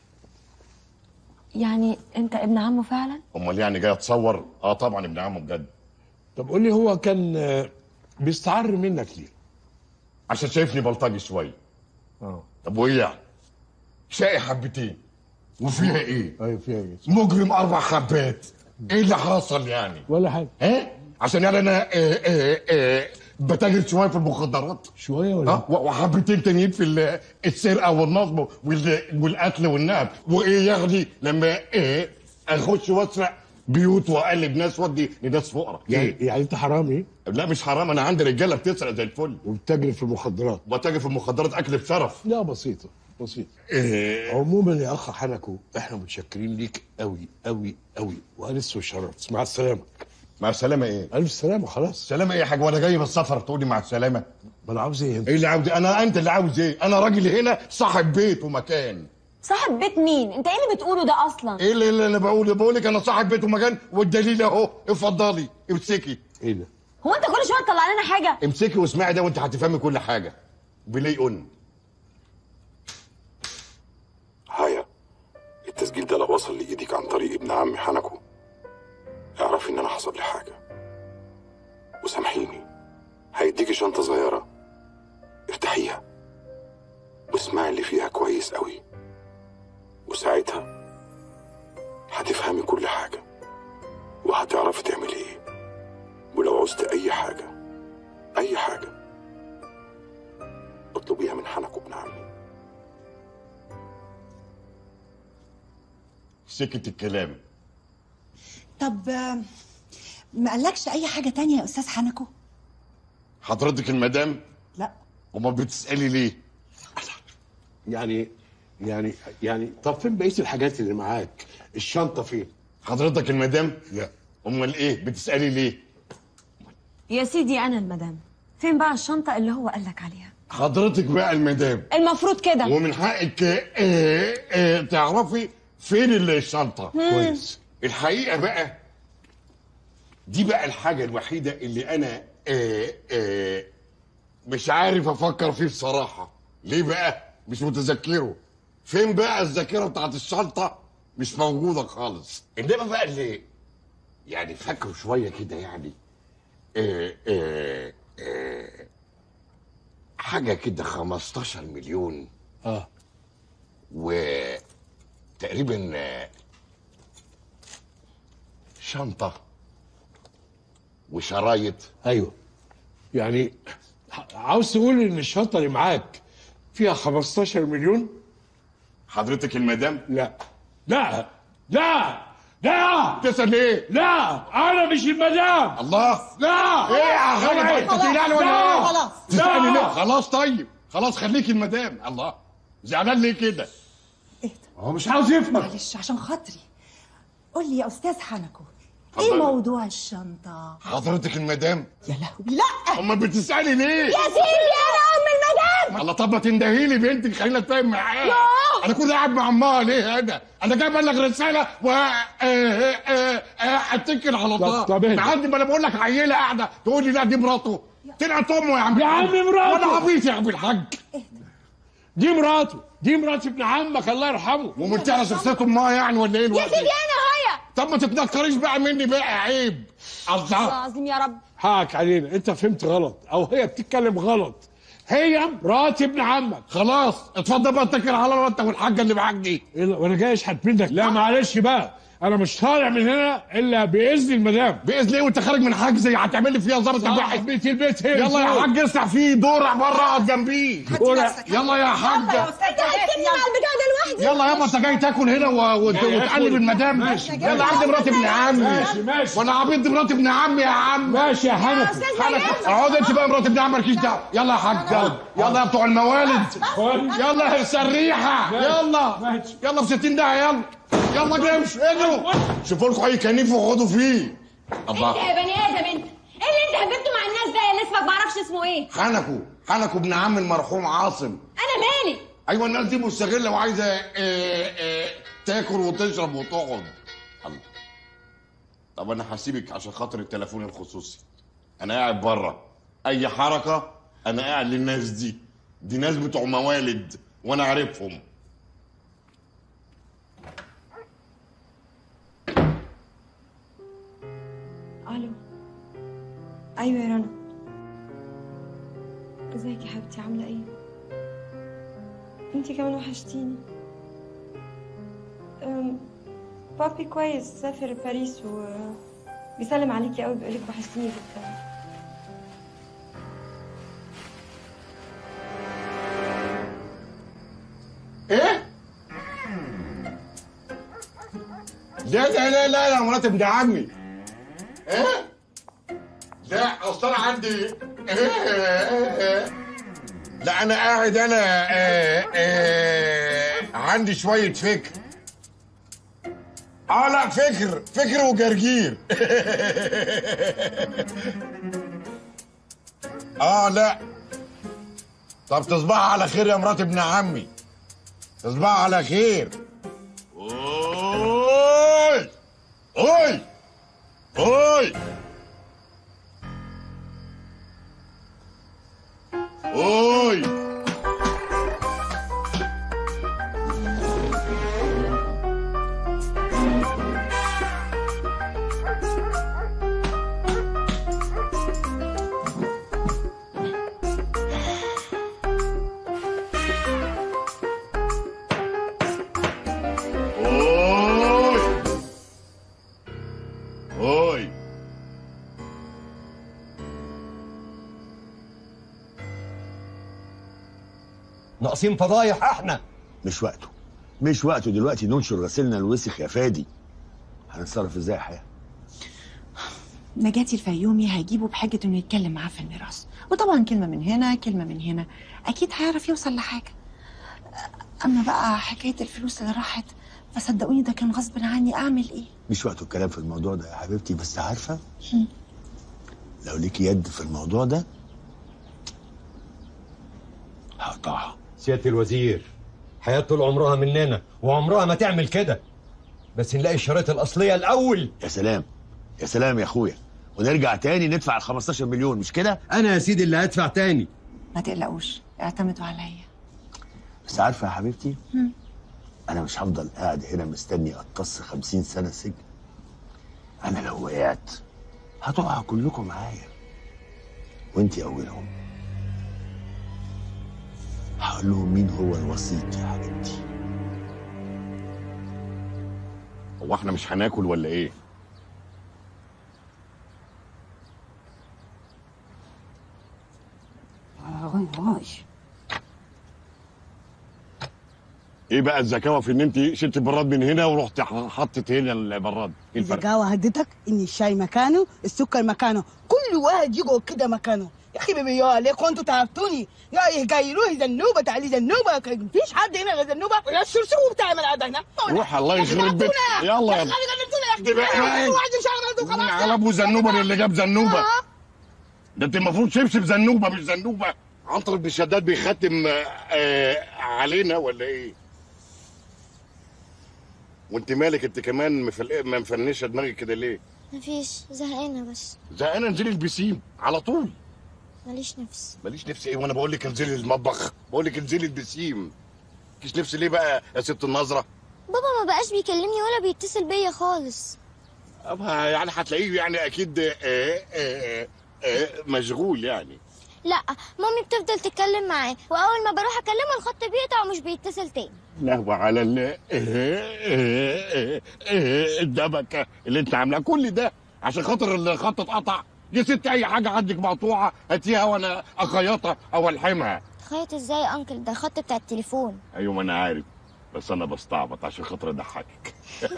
يعني انت ابن عمه فعلا امال يعني جاي اتصور اه طبعا ابن عمه بجد طب قول لي هو كان آه، بيستعر منك ليه عشان شايفني بلطجي شويه اه طب وايه يعني شقي حبتين وفيها ايه ايوه فيها ايه مجرم اربع حبات ايه اللي حصل يعني ولا حاجه ها عشان يعني انا آه آه آه بتاجر شويه في المخدرات شويه ولا اه و- وحبتين تانيين في ال- السرقه والنصب وال- والقتل والنهب وايه ياخدي لما ايه اخش واسرق بيوت واقلب ناس ودي لناس فقراء يعني ايه يعني انت حرامي لا مش حرام انا عندي رجاله بتسرق زي الفل وبتجري في المخدرات بتاجر في المخدرات اكل بشرف لا بسيطه بسيطه إيه عموما يا اخ حنكو احنا متشكرين ليك قوي قوي قوي وانس وشرفت مع السلامه مع السلامه ايه الف سلامه خلاص سلامه ايه يا حاج وانا جاي من السفر تقولي مع السلامه ما انا عاوز ايه انت ايه اللي عاوز انا انت اللي عاوز ايه انا راجل هنا صاحب بيت ومكان صاحب بيت مين انت ايه اللي بتقوله ده اصلا ايه اللي, اللي انا بقوله بقول لك انا صاحب بيت ومكان والدليل اهو اتفضلي امسكي ايه ده هو انت كل شويه تطلع لنا حاجه امسكي واسمعي ده وانت هتفهمي كل حاجه بلي اون هايا التسجيل ده لو وصل لإيدك عن طريق ابن عمي حنكو اعرفي إن أنا حصل لي حاجة وسامحيني هيديكي شنطة صغيرة افتحيها واسمعي اللي فيها كويس قوي وساعتها هتفهمي كل حاجة وهتعرفي تعملي ايه ولو عوزت أي حاجة أي حاجة اطلبيها من حنكو ابن عمي سكت الكلام طب آه، ما قالكش اي حاجه تانية يا استاذ حنكو حضرتك المدام لا امال بتسالي ليه يعني يعني يعني طب فين بقيه الحاجات اللي معاك الشنطه فين حضرتك المدام لا امال ايه بتسالي ليه يا سيدي انا المدام فين بقى الشنطه اللي هو قالك عليها حضرتك بقى المدام المفروض كده ومن حقك آه آه تعرفي فين الشنطه مم. كويس الحقيقه بقى دي بقى الحاجه الوحيده اللي انا آه آه مش عارف افكر فيه بصراحه ليه بقى مش متذكره فين بقى الذاكره بتاعت الشنطه مش موجوده خالص انما بقى اللي يعني فاكره شويه كده يعني آه آه آه حاجه كده 15 مليون اه وتقريبا آه، شنطه وشرايط ايوه يعني عاوز تقول ان الشنطه اللي معاك فيها 15 مليون حضرتك المدام لا لا لا لا تسال ليه لا انا مش المدام الله لا ايه يا غالي انت تقلقني ولا لا، ايه خلاص. تسالني لا. ليه خلاص طيب خلاص خليكي المدام الله زعلان ليه كده هو مش عاوز يفهم معلش عشان خاطري قول لي يا استاذ حنكو ايه اتفضلي. موضوع الشنطه حضرتك المدام يا لهوي لا امال بتسالي ليه يا سيدي انا ام المدام الله طب ما تندهي لي بنتك خلينا اتفاهم معاها يوه. انا كنت قاعد مع امها ليه انا انا جاي ابلغ رساله و آه، آه، آه، اتكل على الله طب اهدى. عندي ما انا بقول لك عيله قاعده تقول لي لا دي مراته طلعت امه يا عم يا عم مراته. وانا عبيط يا عم الحاج دي مراته دي مرات ابن عمك الله يرحمه ومنتهى شخصيته امها يعني ولا ايه يا الوقت سيدي انا هيا طب ما تتنكريش بقى مني بقى عيب والله الله العظيم يا رب حقك علينا انت فهمت غلط او هي بتتكلم غلط هي مرات ابن عمك خلاص اتفضل بقى اتكل على الله انت والحاجه اللي معاك دي إيه ده؟ وانا جاي اشحت منك لا معلش بقى انا مش طالع من هنا الا باذن المدام باذن ايه وانت خارج من حجز هتعمل لي فيها ظابط الواحد بيت البيت هي يلا يا حاج اسرع فيه دورع بره اقعد جنبيه دورع. يلا يا حاج يلا يا استاذ انت هتسيبني مع البتاع ده لوحدي يلا يابا انت جاي تاكل هنا و- وت- يا وتقلب أخوي. المدام ماشي، يلا عندي مرات ابن عمي ماشي، ماشي. وانا عبيط دي مرات ابن عمي يا عم ماشي يا حنفي استاذ حنك اقعد انت بقى مرات ابن عمي مالكيش دعوه يلا يا حاج يلا يلا يا بتوع الموالد يلا يا سريحه يلا ماشي. يلا في 60 دقيقه يلا يلا امشوا اجروا شوفوا لكم اي كنيف وخدوا فيه الله انت يا بني ادم انت ايه اللي انت هببته مع الناس ده اللي اسمك معرفش اسمه ايه حنكو حنكو ابن عم المرحوم عاصم انا مالي ايوه الناس دي مستغله وعايزه آه، آه، تاكل وتشرب وتقعد الله طب انا هسيبك عشان خاطر التليفون الخصوصي انا قاعد بره اي حركه انا قاعد للناس دي دي ناس بتوع موالد وانا عارفهم الو ايوه يا رنا ازيك يا حبيبتي عامله ايه انتي كمان وحشتيني أم، بابي كويس سافر باريس و بيسلم عليكي قوي بيقولك وحشتيني جدا ايه لا لا لا لا لا مرات ابن عمي ايه لا اصل انا عندي إيه إيه إيه. لا انا قاعد انا إيه إيه عندي شويه فكر اه لا فكر فكر وجرجير اه لا طب تصبح على خير يا مرات ابن عمي تصبح على خير اوي اوي اوي اوي اوي اوي ناقصين فضايح احنا مش وقته مش وقته دلوقتي ننشر غسيلنا الوسخ يا فادي هنتصرف ازاي يا حياه نجاتي الفيومي هيجيبه بحجة انه يتكلم معاه في الميراث وطبعا كلمة من هنا كلمة من هنا اكيد هيعرف يوصل لحاجة اما بقى حكاية الفلوس اللي راحت فصدقوني ده كان غصب عني اعمل ايه مش وقته الكلام في الموضوع ده يا حبيبتي بس عارفه مم. لو ليكي يد في الموضوع ده هقطعها سيادة الوزير حياة طول عمرها مننا وعمرها ما تعمل كده بس نلاقي الشرايط الأصلية الأول يا سلام يا سلام يا اخويا ونرجع تاني ندفع ال 15 مليون مش كده أنا يا سيدي اللي هدفع تاني ما تقلقوش اعتمدوا عليا بس عارفه يا حبيبتي مم. انا مش هفضل قاعد هنا مستني اقتص 50 سنه سجن انا لو وقعت هتقعوا كلكم معايا وانتي اولهم هقول لهم مين هو الوسيط يا حبيبتي هو احنا مش هناكل ولا ايه؟ ايه بقى الذكاوه في ان انت شلت البراد من هنا ورحت حطت هنا البراد ايه الفرق؟ الزكاوة هدتك ان الشاي مكانه السكر مكانه كل واحد يقعد كده مكانه يا اخي بيبي يا ليه كنتوا تعبتوني يا يقيلوه زنوبه تعالي زنوبه مفيش حد هنا غير زنوبه يا الشرشوب بتاع القعده هنا روح الله يخرب بيتك يلا يا يا اخي غلبتونا يا اخي دي بقى كل إيه؟ واحد يشغل مين خلاص على ابو زنوبه اللي جاب زنوبه ده انت المفروض شبشب زنوبه مش زنوبه عنتر بن شداد بيختم آه علينا ولا ايه؟ وانت مالك انت كمان مفل... ما مفنشه دماغك كده ليه؟ مفيش زهقانة بس زهقانه انزلي البسيم على طول ماليش نفس ماليش نفس ايه وانا بقول لك انزلي المطبخ بقول لك انزلي البسيم مالكيش نفس ليه بقى يا ست النظره؟ بابا ما بقاش بيكلمني ولا بيتصل بيا خالص أبها يعني هتلاقيه يعني اكيد آه آه آه مشغول يعني لا مامي بتفضل تتكلم معاه واول ما بروح اكلمه الخط بيقطع ومش بيتصل تاني لهو على ال الدبكه اللي انت عاملاها كل ده عشان خاطر الخط اتقطع يا ست اي حاجه عندك مقطوعه هاتيها وانا اخيطها او الحمها خيط ازاي يا انكل ده الخط بتاع التليفون ايوه ما انا عارف بس انا بستعبط عشان خاطر اضحكك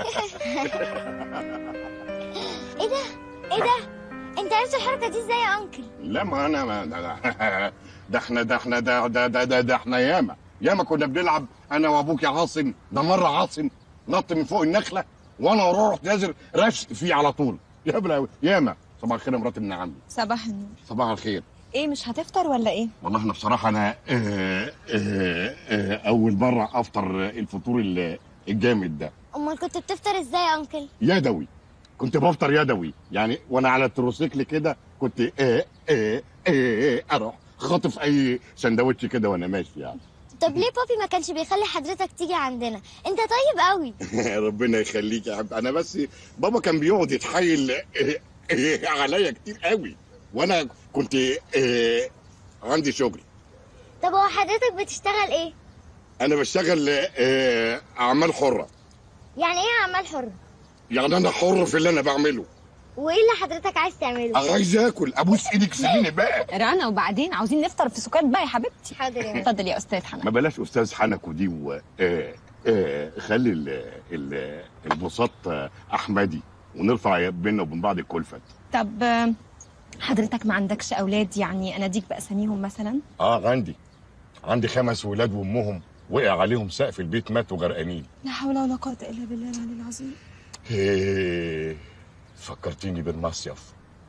ايه ده ايه ده انت عرفت الحركه دي ازاي يا انكل لا ما انا ما ده- ده احنا ده احنا ده ده ده ده, ده احنا ياما ياما كنا بنلعب انا وابوك يا عاصم ده مره عاصم نط من فوق النخله وانا وراه رحت نازل رشق فيه على طول يا بلا ياما صباح الخير يا مرات ابن عمي صباح النور صباح الخير ايه مش هتفطر ولا ايه والله انا بصراحه انا آه آه آه اول مره افطر الفطور ال- الجامد ده امال كنت بتفطر ازاي يا انكل يدوي كنت بفطر يدوي يعني وانا على التروسيكل كده كنت آه آه آه اروح خاطف اي سندوتش كده وانا ماشي يعني طب ليه بابي ما كانش بيخلي حضرتك تيجي عندنا انت طيب قوي ربنا يخليك يا حبيبي انا بس بابا كان بيقعد يتحايل آه، آه، عليا كتير قوي وانا كنت آه، عندي شغل طب هو حضرتك بتشتغل ايه انا بشتغل آه، اعمال حره يعني ايه اعمال حره يعني انا حر في اللي انا بعمله وايه اللي حضرتك عايز تعمله عايز اكل ابوس ايدك سيبيني بقى رنا وبعدين عاوزين نفطر في سكات بقى يا حبيبتي حاضر يا اتفضل يا استاذ حنان ما بلاش استاذ حنكو دي و آه، آه، خلي ال- ال- البساط آه، احمدي ونرفع بيننا وبين بعض الكلفت طب آه، حضرتك ما عندكش اولاد يعني اناديك باساميهم مثلا اه عندي عندي خمس ولاد وامهم وقع عليهم سقف البيت ماتوا غرقانين لا حول ولا قوه الا بالله العلي العظيم إيه، فكرتيني بالمصيف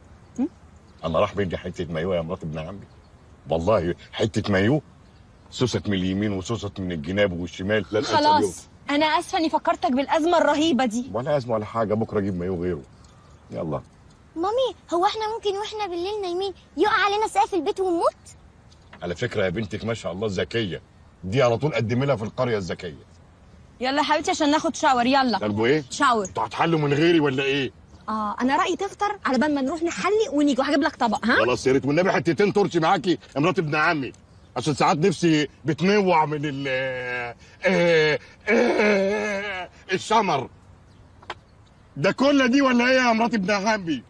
انا راح بيدي حته مايوه يا مرات ابن عمي والله حته مايوه سوست من اليمين وسوست من الجناب والشمال للأسف اليوم. خلاص انا اسفه اني فكرتك بالازمه الرهيبه دي ولا ازمه ولا حاجه بكره اجيب مايوه غيره يلا مامي هو احنا ممكن واحنا بالليل نايمين يقع علينا سقف البيت ونموت على فكره يا بنتك ما شاء الله ذكيه دي على طول قدمي لها في القريه الذكيه يلا يا حبيبتي عشان ناخد شاور يلا طالبوا ايه شاور انتوا هتحلوا من غيري ولا ايه اه انا رايي تفطر على بال ما نروح نحلي ونيجي وهجيب لك طبق ها خلاص يا ريت والنبي حتتين ترشي معاكي يا مرات ابن عمي عشان ساعات نفسي بتنوع من ال آه، آه، الشمر ده كل دي ولا ايه يا مرات ابن عمي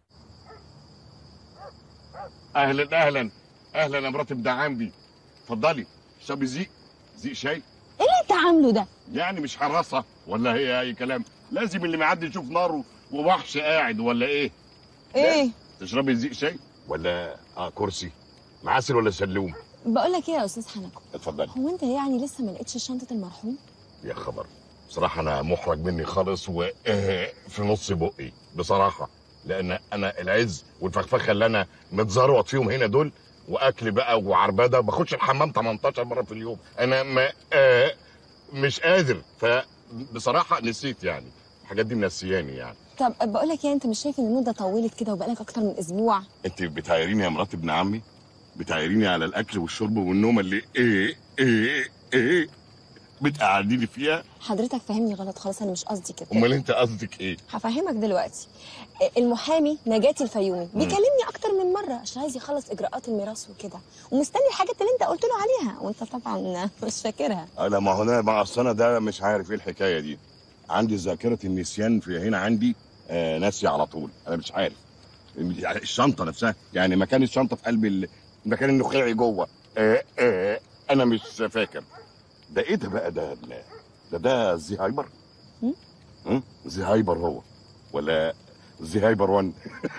اهلا اهلا اهلا يا مرات ابن عمي اتفضلي اشربي زيق زيق شاي ايه اللي انت عامله ده يعني مش حراسه ولا هي اي كلام لازم اللي معدي يشوف ناره ووحش قاعد ولا ايه ايه تشربي زيق شاي ولا اه كرسي معسل ولا سلوم بقول لك ايه يا استاذ حنكو اتفضلي هو انت يعني لسه ما لقيتش شنطه المرحوم يا خبر بصراحة أنا محرج مني خالص وفي نص بقي بصراحة لأن أنا العز والفخفخة اللي أنا متزروط فيهم هنا دول وأكل بقى وعربدة بخش الحمام 18 مرة في اليوم أنا ما آه مش قادر فبصراحة نسيت يعني الحاجات دي منسياني يعني طب بقول لك ايه انت مش شايف ان المده طولت كده وبقالك اكتر من اسبوع أنت بتعايريني يا مرات ابن عمي بتعايريني على الأكل والشرب والنوم اللي إيه إيه إيه بتقعديني فيها حضرتك فاهمني غلط خالص انا مش قصدي كده امال انت قصدك ايه هفهمك دلوقتي المحامي نجاتي الفيومي بيكلمني اكتر من مره عشان عايز يخلص اجراءات الميراث وكده ومستني الحاجات اللي انت قلت له عليها وانت طبعا مش فاكرها لا ما هو انا ما اصل انا ده مش عارف ايه الحكايه دي عندي ذاكره النسيان في هنا عندي آه ناسي على طول انا مش عارف يعني الشنطه نفسها يعني مكان الشنطه في قلب ال- المكان النخاعي جوه آه آه انا مش فاكر ده ايه ده بقى ده ده ده, ده زي هايبر هم؟ زي هايبر هو ولا زي هايبر 1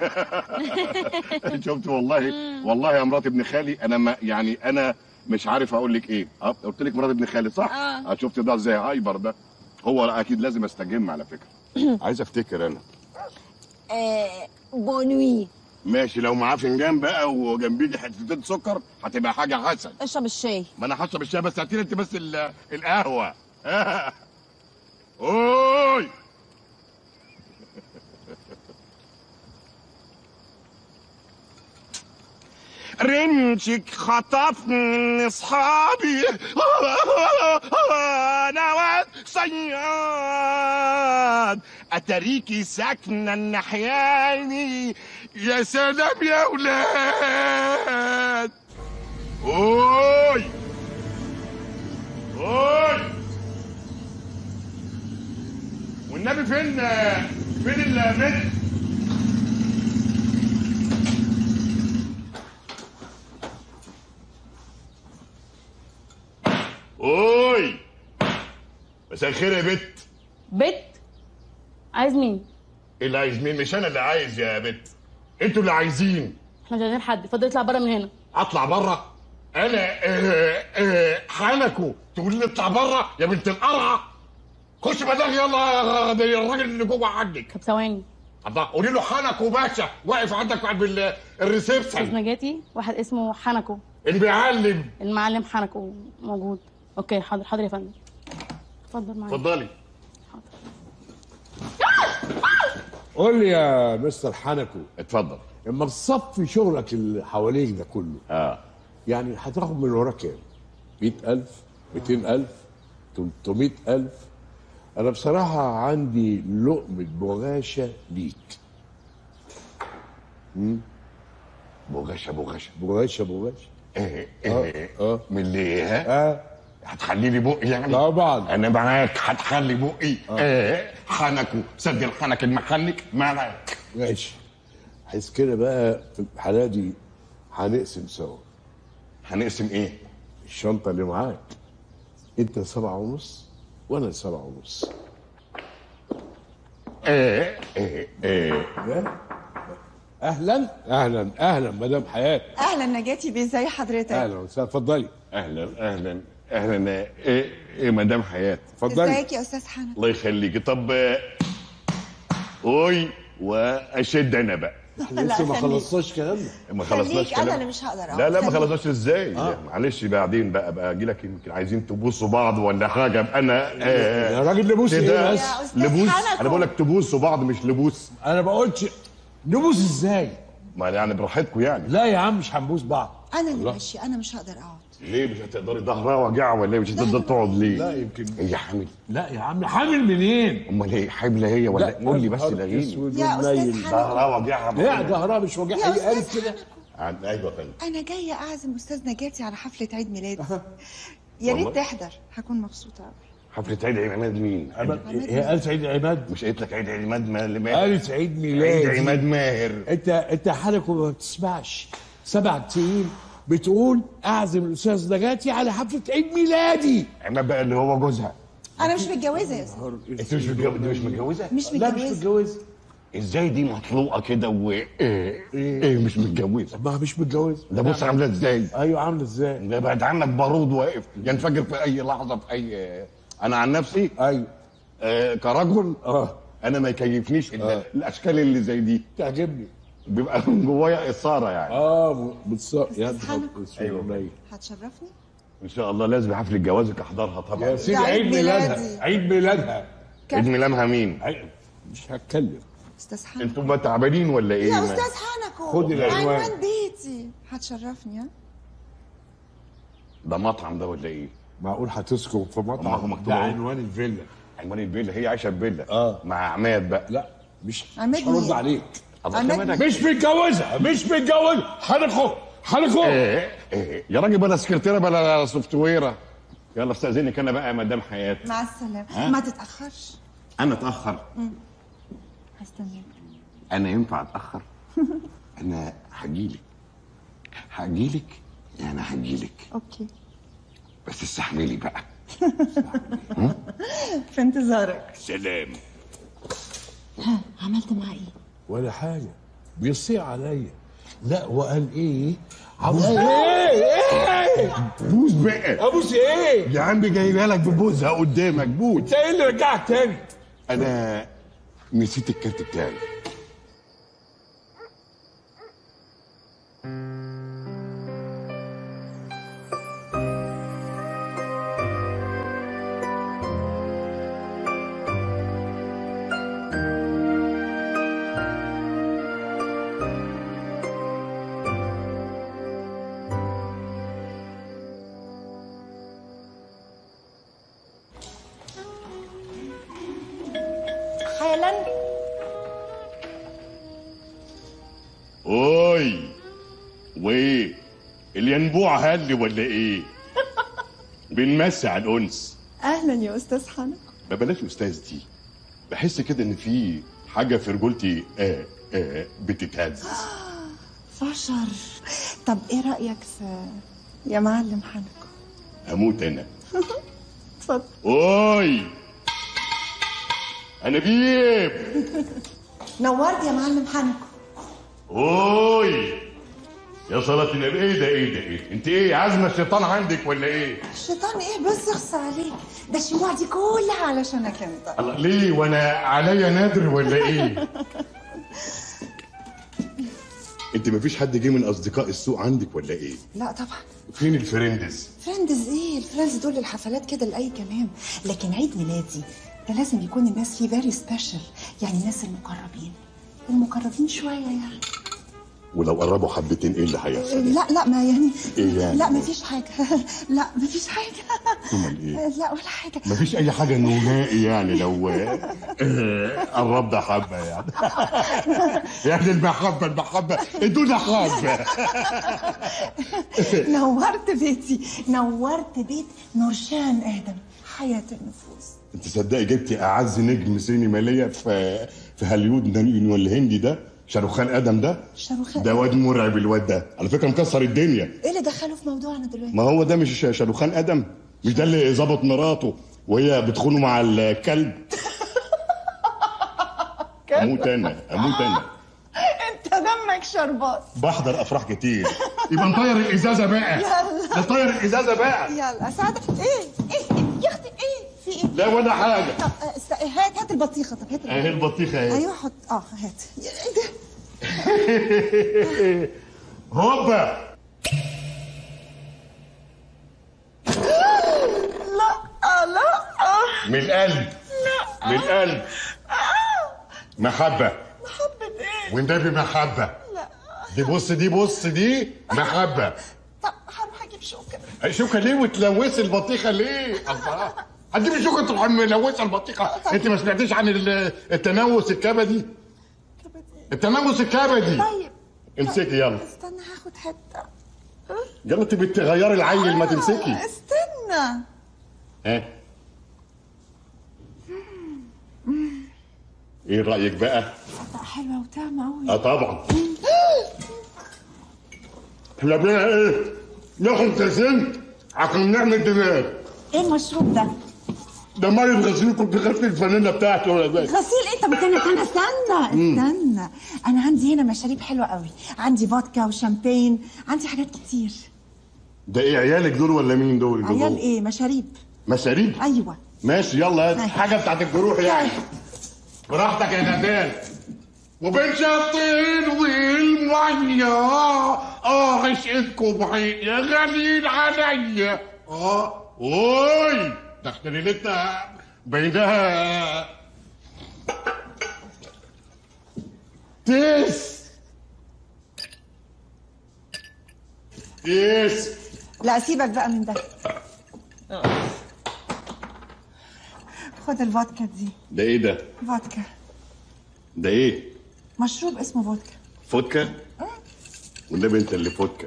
شفت والله والله يا مرات ابن خالي انا ما يعني انا مش عارف اقول لك ايه اه قلت لك مرات ابن خالي صح آه. اه شفت ده زي هايبر ده هو اكيد لازم استجم على فكره عايز افتكر انا آه بونوي ماشي لو معاه فنجان بقى وجنبيه حتتين سكر هتبقى حاجه عسل اشرب الشاي ما انا هشرب الشاي بس هاتي لي انت بس ال- القهوه اوي رنشك خطفني من اصحابي انا صياد اتريكي ساكنه النحياني يا سلام يا ولاد اوي اوي والنبي فين فين البنت اوي مساء الخير يا بت بت عايز مين؟ ايه اللي عايز مين مش انا اللي عايز يا بت انتوا اللي عايزين احنا مش عايزين حد اتفضل اطلع بره من هنا اطلع بره انا آه، آه، حنكو تقول لي اطلع بره يا بنت القرعه خش بدل يلا ده الراجل اللي جوه عندك طب ثواني الله قولي له حنكو باشا واقف عندك بعد استاذ الريسبشن نجاتي واحد اسمه حنكو اللي بيعلم المعلم حنكو موجود اوكي حاضر حاضر يا فندم اتفضل معايا اتفضلي قول لي يا مستر حنكو اتفضل اما تصفي شغلك اللي حواليك ده كله اه يعني هتاخد من وراه كام 100000 200000 300000 انا بصراحه عندي لقمه بغاشه ليك مم؟ بغاشه بغاشه بغاشه بغاشه ايه اه ايه اه من اللي ها اه هتخلي لي بقي يعني طبعا انا معاك هتخلي بقي اه حنكو سد الحنك المحنك معاك ماشي حيث كده بقى في الحالة دي هنقسم سوا هنقسم ايه؟ الشنطة اللي معاك انت سبعة ونص وانا سبعة ونص ايه ايه ايه اهلا اهلا اهلا مدام حياة اهلا نجاتي بيه ازي حضرتك اهلا وسهلا اتفضلي اهلا اهلا اهلا ايه ايه مدام حياه اتفضلي ازيك يا استاذ حنك الله يخليكي طب آه، اوي واشد انا بقى احنا لسه ما خلصناش كلامنا ما خلصناش خليك انا كلام اللي مش هقدر اقعد لا لا ما خليك. خلصناش ازاي آه. معلش بعدين بقى بقى اجي لك يمكن عايزين تبوسوا بعض ولا حاجه أبقى انا آه يا راجل نبوس كده ايه بس يا أستاذ لبوس حنكو. انا بقول لك تبوسوا بعض مش لبوس انا بقولش نبوس ازاي ما يعني براحتكم يعني لا يا عم مش هنبوس بعض انا اللي الله. ماشي انا مش هقدر اقعد ليه مش هتقدري ظهرها وجع ولا إيه؟ مش هتقدر تقعد ليه لا يمكن هي حامل لا يا عم حامل منين امال ايه حامله هي ولا لا، قول لي بس نهار الاغاني أسود يا أستاذ ومنيل. حنكو. ظهرها وجعها لا ظهرها مش وجع يا هي قالت أستاذ كده عن- ايوه يا فندم انا جايه اعزم استاذ نجاتي على حفله عيد ميلادي يا والله؟ ريت تحضر هكون مبسوطه قوي حفله عيد عماد مين؟ هي قالت عيد عماد مش قلت لك عيد عماد ما- ماهر قالت عيد ميلاد عيد عماد ماهر انت انت حالك ما بتسمعش سبع سنين بتقول اعزم الاستاذ نجاتي على حفله عيد ميلادي عماد بقى اللي هو جوزها انا مش متجوزه يا استاذ انت مش متجوزه مش متجوزه؟ مش لا مش متجوزه متجوزه ازاي دي مطلوقه كده و ايه ايه مش متجوزه ما مش متجوزه ده بص عامله ازاي ايوه عامله ازاي ده بعد عنك بارود واقف ينفجر في اي لحظه في اي انا عن نفسي ايوه آه كرجل اه انا ما يكيفنيش الا آه. الاشكال اللي زي دي تعجبني بيبقى من جوايا اثاره يعني اه بتص يا أستاذ نهار حنك. اسود أيوة. قليل. هتشرفني ان شاء الله لازم حفله جوازك احضرها طبعا يا سيدي ده عيد عيد ميلادها ميلادي. عيد ميلادها عيد ميلادها مين؟ عيد- مش هتكلم استاذ حنك انتوا ما تعبانين ولا ايه؟ يا ما- استاذ حنكو خد العنوان. عنوان بيتي هتشرفني ها ده مطعم ده ولا ايه؟ معقول هتسكن في ما هو مطعم مكتوب ده أهو. عنوان الفيلا عنوان الفيلا هي عايشه في فيلا اه مع عماد بقى لا مش عماد مش هرد مين؟ عليك عماد مش متجوزها مش متجوزها حرقه حرقه ايه ايه يا راجل بلا سكرتيره بلا سوفت ويره يلا استاذنك انا بقى يا مدام حياه مع السلامه ها؟ ما تتاخرش انا اتاخر مم. هستناك انا ينفع اتاخر انا هجيلك هجيلك يعني هجيلك اوكي بس استحملي بقى في انتظارك سلام ها عملت معاه ايه ولا حاجه بيصيع عليا لا وقال ايه عاوز بوس ايه ايه بوس بقى ابوس ايه يا عم جايبها لك ببوسها قدامك بوس انت ايه اللي رجعك تاني انا نسيت الكارت بتاعي حالا اوي وايه الينبوع هل ولا ايه بنمسي على الانس اهلا يا استاذ حنك ما بلاش استاذ دي بحس كده ان في حاجه في رجولتي آه آه بتتهز فشر طب ايه رايك في يا معلم حنك هموت انا اتفضل اوي انا بيب نورت يا معلم حنك اوي يا صلاة النبي ايه ده ايه ده ايه انت ايه عازمه الشيطان عندك ولا ايه الشيطان ايه بس اخص عليك ده الشموع دي كلها علشانك انت الله ليه وانا عليا نادر ولا ايه انت مفيش حد جه من اصدقاء السوق عندك ولا ايه لا طبعا فين الفرندز فريندز ايه الفريندز دول الحفلات كده لاي كلام لكن عيد ميلادي ده لازم يكون الناس فيه فيري سبيشال يعني الناس المقربين المقربين شويه يعني ولو قربوا حبتين ايه اللي هيحصل لا لا ما يعني ايه يعني لا مفيش حاجه لا مفيش حاجه امال ايه لا ولا حاجه مفيش اي حاجه نهائي يعني لو آه، قربنا حبه يعني يعني المحبه المحبه ادونا حبه نورت بيتي نورت بيت نورشان ادم حياه النفوس انت تصدقي جبتي اعز نجم سينما ليا في في هوليود والهندي ده شاروخان ادم ده شاروخان ده واد مرعب الواد ده على فكره مكسر الدنيا ايه اللي دخله في موضوعنا دلوقتي ما هو ده مش شاروخان ادم مش ده اللي ظبط مراته وهي بتخونه مع الكلب اموت انا اموت انا انت دمك شربات بحضر افراح كتير يبقى نطير الازازه بقى يلا نطير الازازه بقى يلا سعادة ايه ايه إيه؟ يا اختي ايه في ايه لا ولا حاجه طب آه، است- هات هات البطيخه طب هات اهي البطيخه اهي ايوه حط اه هات ايه ده هوبا لا لا من القلب لا من القلب محبه محبة ايه والنبي محبه لا دي بص دي بص دي محبه طب هروح اجيب شوكه شوكه ليه وتلوثي البطيخه ليه الله هتجيبي شوكه تروح ملوثه البطيخه انت ما سمعتيش عن ال- التنوس الكبدي التنوس الكبدي طيب امسكي يلا استنى هاخد حته يلا انت بتغيري العيل ما تمسكي استنى ها ايه رايك بقى لا حلوه وطعمه قوي اه طبعا احنا بينا ايه ناخد كاسين عشان نعمل دماغ ايه المشروب ده ده ميه غسيل كنت غسل الفانيلا بتاعتي ولا بس غسيل ايه طب استنى استنى استنى مم. استنى انا عندي هنا مشاريب حلوه قوي عندي فودكا وشامبين عندي حاجات كتير ده ايه عيالك دول ولا مين دول اللي عيال جوه؟ ايه مشاريب مشاريب ايوه ماشي يلا هات هاي. حاجه بتاعت الجروح يعني براحتك يا غزال وبين شطين والميه اه عشقكم بعيد يا غاليين عليا اه اوي ده احنا ليلتنا بينها تيس تيس لا سيبك بقى من ده خد الفودكا دي ده ايه ده؟ فودكا ده ايه؟ مشروب اسمه فودكا فودكا؟ والنبي انت اللي فودكا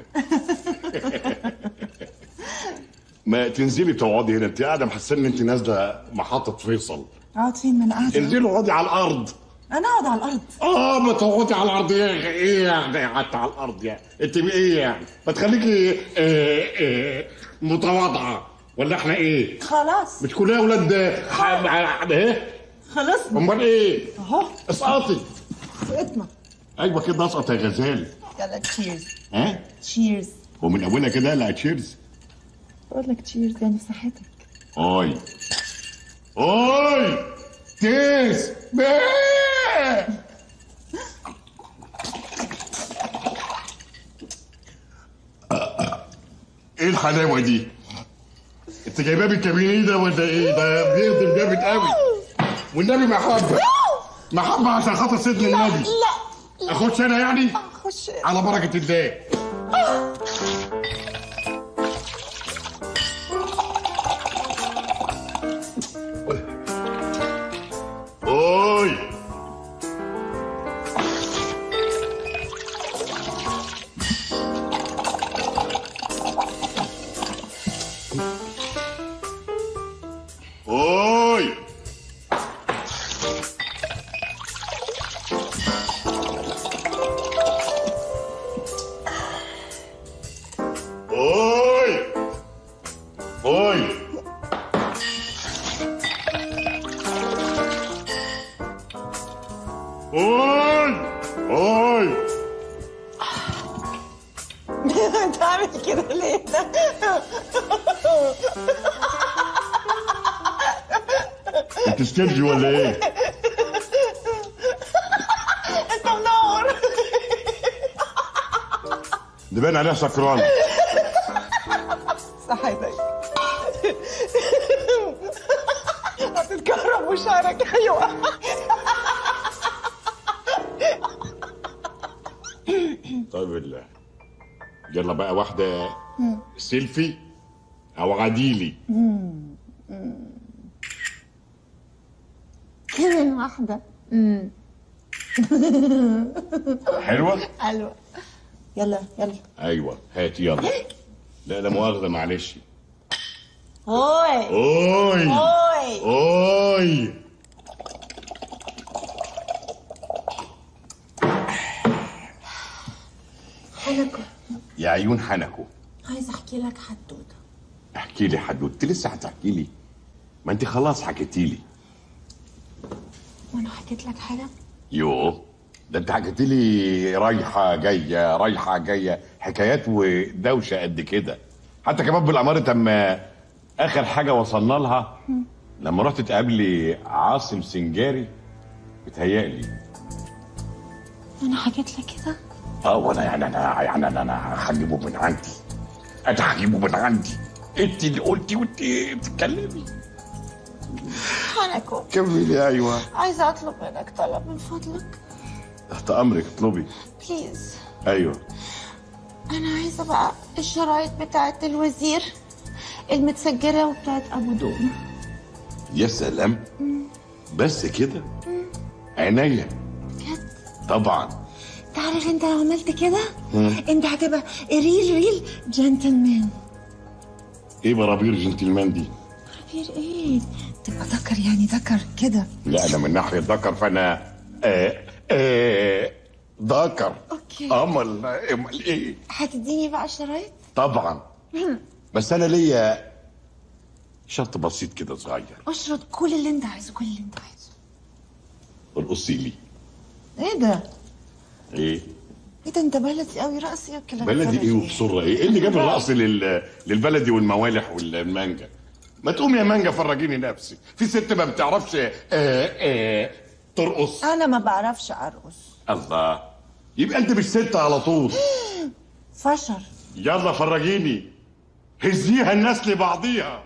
ما تنزلي تقعدي هنا انت قاعده محسن ان انت نازله محطه فيصل اقعد فين من قاعده انزلي اقعدي على الارض انا اقعد على الارض اه ما تقعدي على الارض يا اخي ايه يعني قعدت على الارض يعني انت ايه يعني ما تخليكي آه آه متواضعه ولا احنا ايه خلاص مش كلها اولاد ح- ايه خلاص امال ايه اهو اسقطي سقطنا ايوه كده اسقط يا غزال يلا تشيرز ها تشيرز ومن اولها كده لا تشيرز بقول لك تشيرز يعني صحتك اوي اوي تيس بيه ايه الحلاوه دي انت جايباه بالكابينيه ده ولا ايه ده بيهضم جامد قوي والنبي محبه محبه عشان خاطر سيدنا النبي لا اخش انا يعني خش على بركه الله اوي اوي اوي اوي اوي اوي انت عامل كده ليه ده انت استرجي ولا ايه؟ انت منور ده باين عليها سكران صحتك هتتكهرب وشعرك هيقع طيب ال- يلا بقى واحدة سيلفي أو عديلي كمان واحدة حلوة؟ حلوة يلا يلا أيوة هات يلا لا لا مؤاخذة معلش هوي أوي هوي أوي حنكو يا عيون حنكو عايزة احكي لك حدوتة احكي لي حدوتة انت لسه هتحكي لي ما انت خلاص حكيتي لي وانا حكيت لك حاجة يوه ده انت حكيت لي رايحه جايه رايحه جايه حكايات ودوشه قد كده حتى كمان بالاماره اما اخر حاجه وصلنا لها لما رحت تقابلي عاصم سنجاري بتهيألي انا حكيت لك كده اه وانا يعني انا يعني انا انا هجيبه من عندي انا هجيبه من عندي انت اللي قلتي وانت بتتكلمي حنكو كملي ايوه عايزة اطلب منك طلب من فضلك تحت امرك اطلبي بليز ايوه انا عايزة بقى الشرايط بتاعت الوزير المتسجلة وبتاعت ابو دوم يا سلام بس كده عينيا طبعا تعرف انت لو عملت كده مم. انت هتبقى ريل ريل جنتلمان ايه برابير جنتلمان دي كبير ايه تبقى ذكر يعني ذكر كده لا انا من ناحيه ذكر فانا آه آه ذكر اوكي امال امال ايه هتديني بقى الشرايط طبعا بس انا ليا شرط بسيط كده صغير اشرط كل اللي انت عايزه كل اللي انت عايزه ارقصي لي ايه ده ايه ايه ده انت بلدي قوي رقصي وكلام بلدي ايه وبسره ايه ايه اللي جاب الرقص لل... للبلدي والموالح والمانجا ما تقوم يا مانجا فرجيني نفسي في ست ما بتعرفش آه آه ترقص انا ما بعرفش ارقص الله يبقى انت مش ست على طول فشر يلا فرجيني هزيها الناس لبعضيها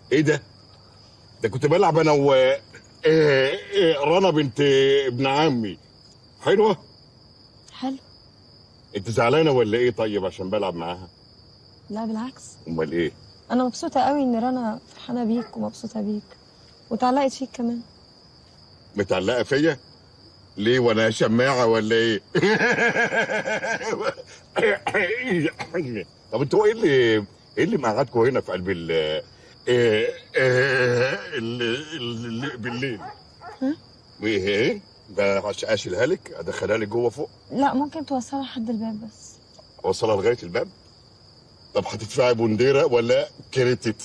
ايه ده ده كنت بلعب انا و إيه إيه رنا بنت ابن عمي حلوه حلو انت زعلانه ولا ايه طيب عشان بلعب معاها لا بالعكس امال ايه انا مبسوطه قوي ان رنا فرحانه بيك ومبسوطه بيك وتعلقت فيك كمان متعلقه فيا ليه وانا شماعه ولا ايه طب انتوا ايه اللي ايه اللي مقعدكم هنا في قلب ال إيه إيه ال- ال- بالليل ها؟ وايه ايه ده عش- اشيلها لك ادخلها لك جوه فوق لا ممكن توصلها لحد الباب بس اوصلها لغايه الباب طب هتدفعي بنديره ولا كريتت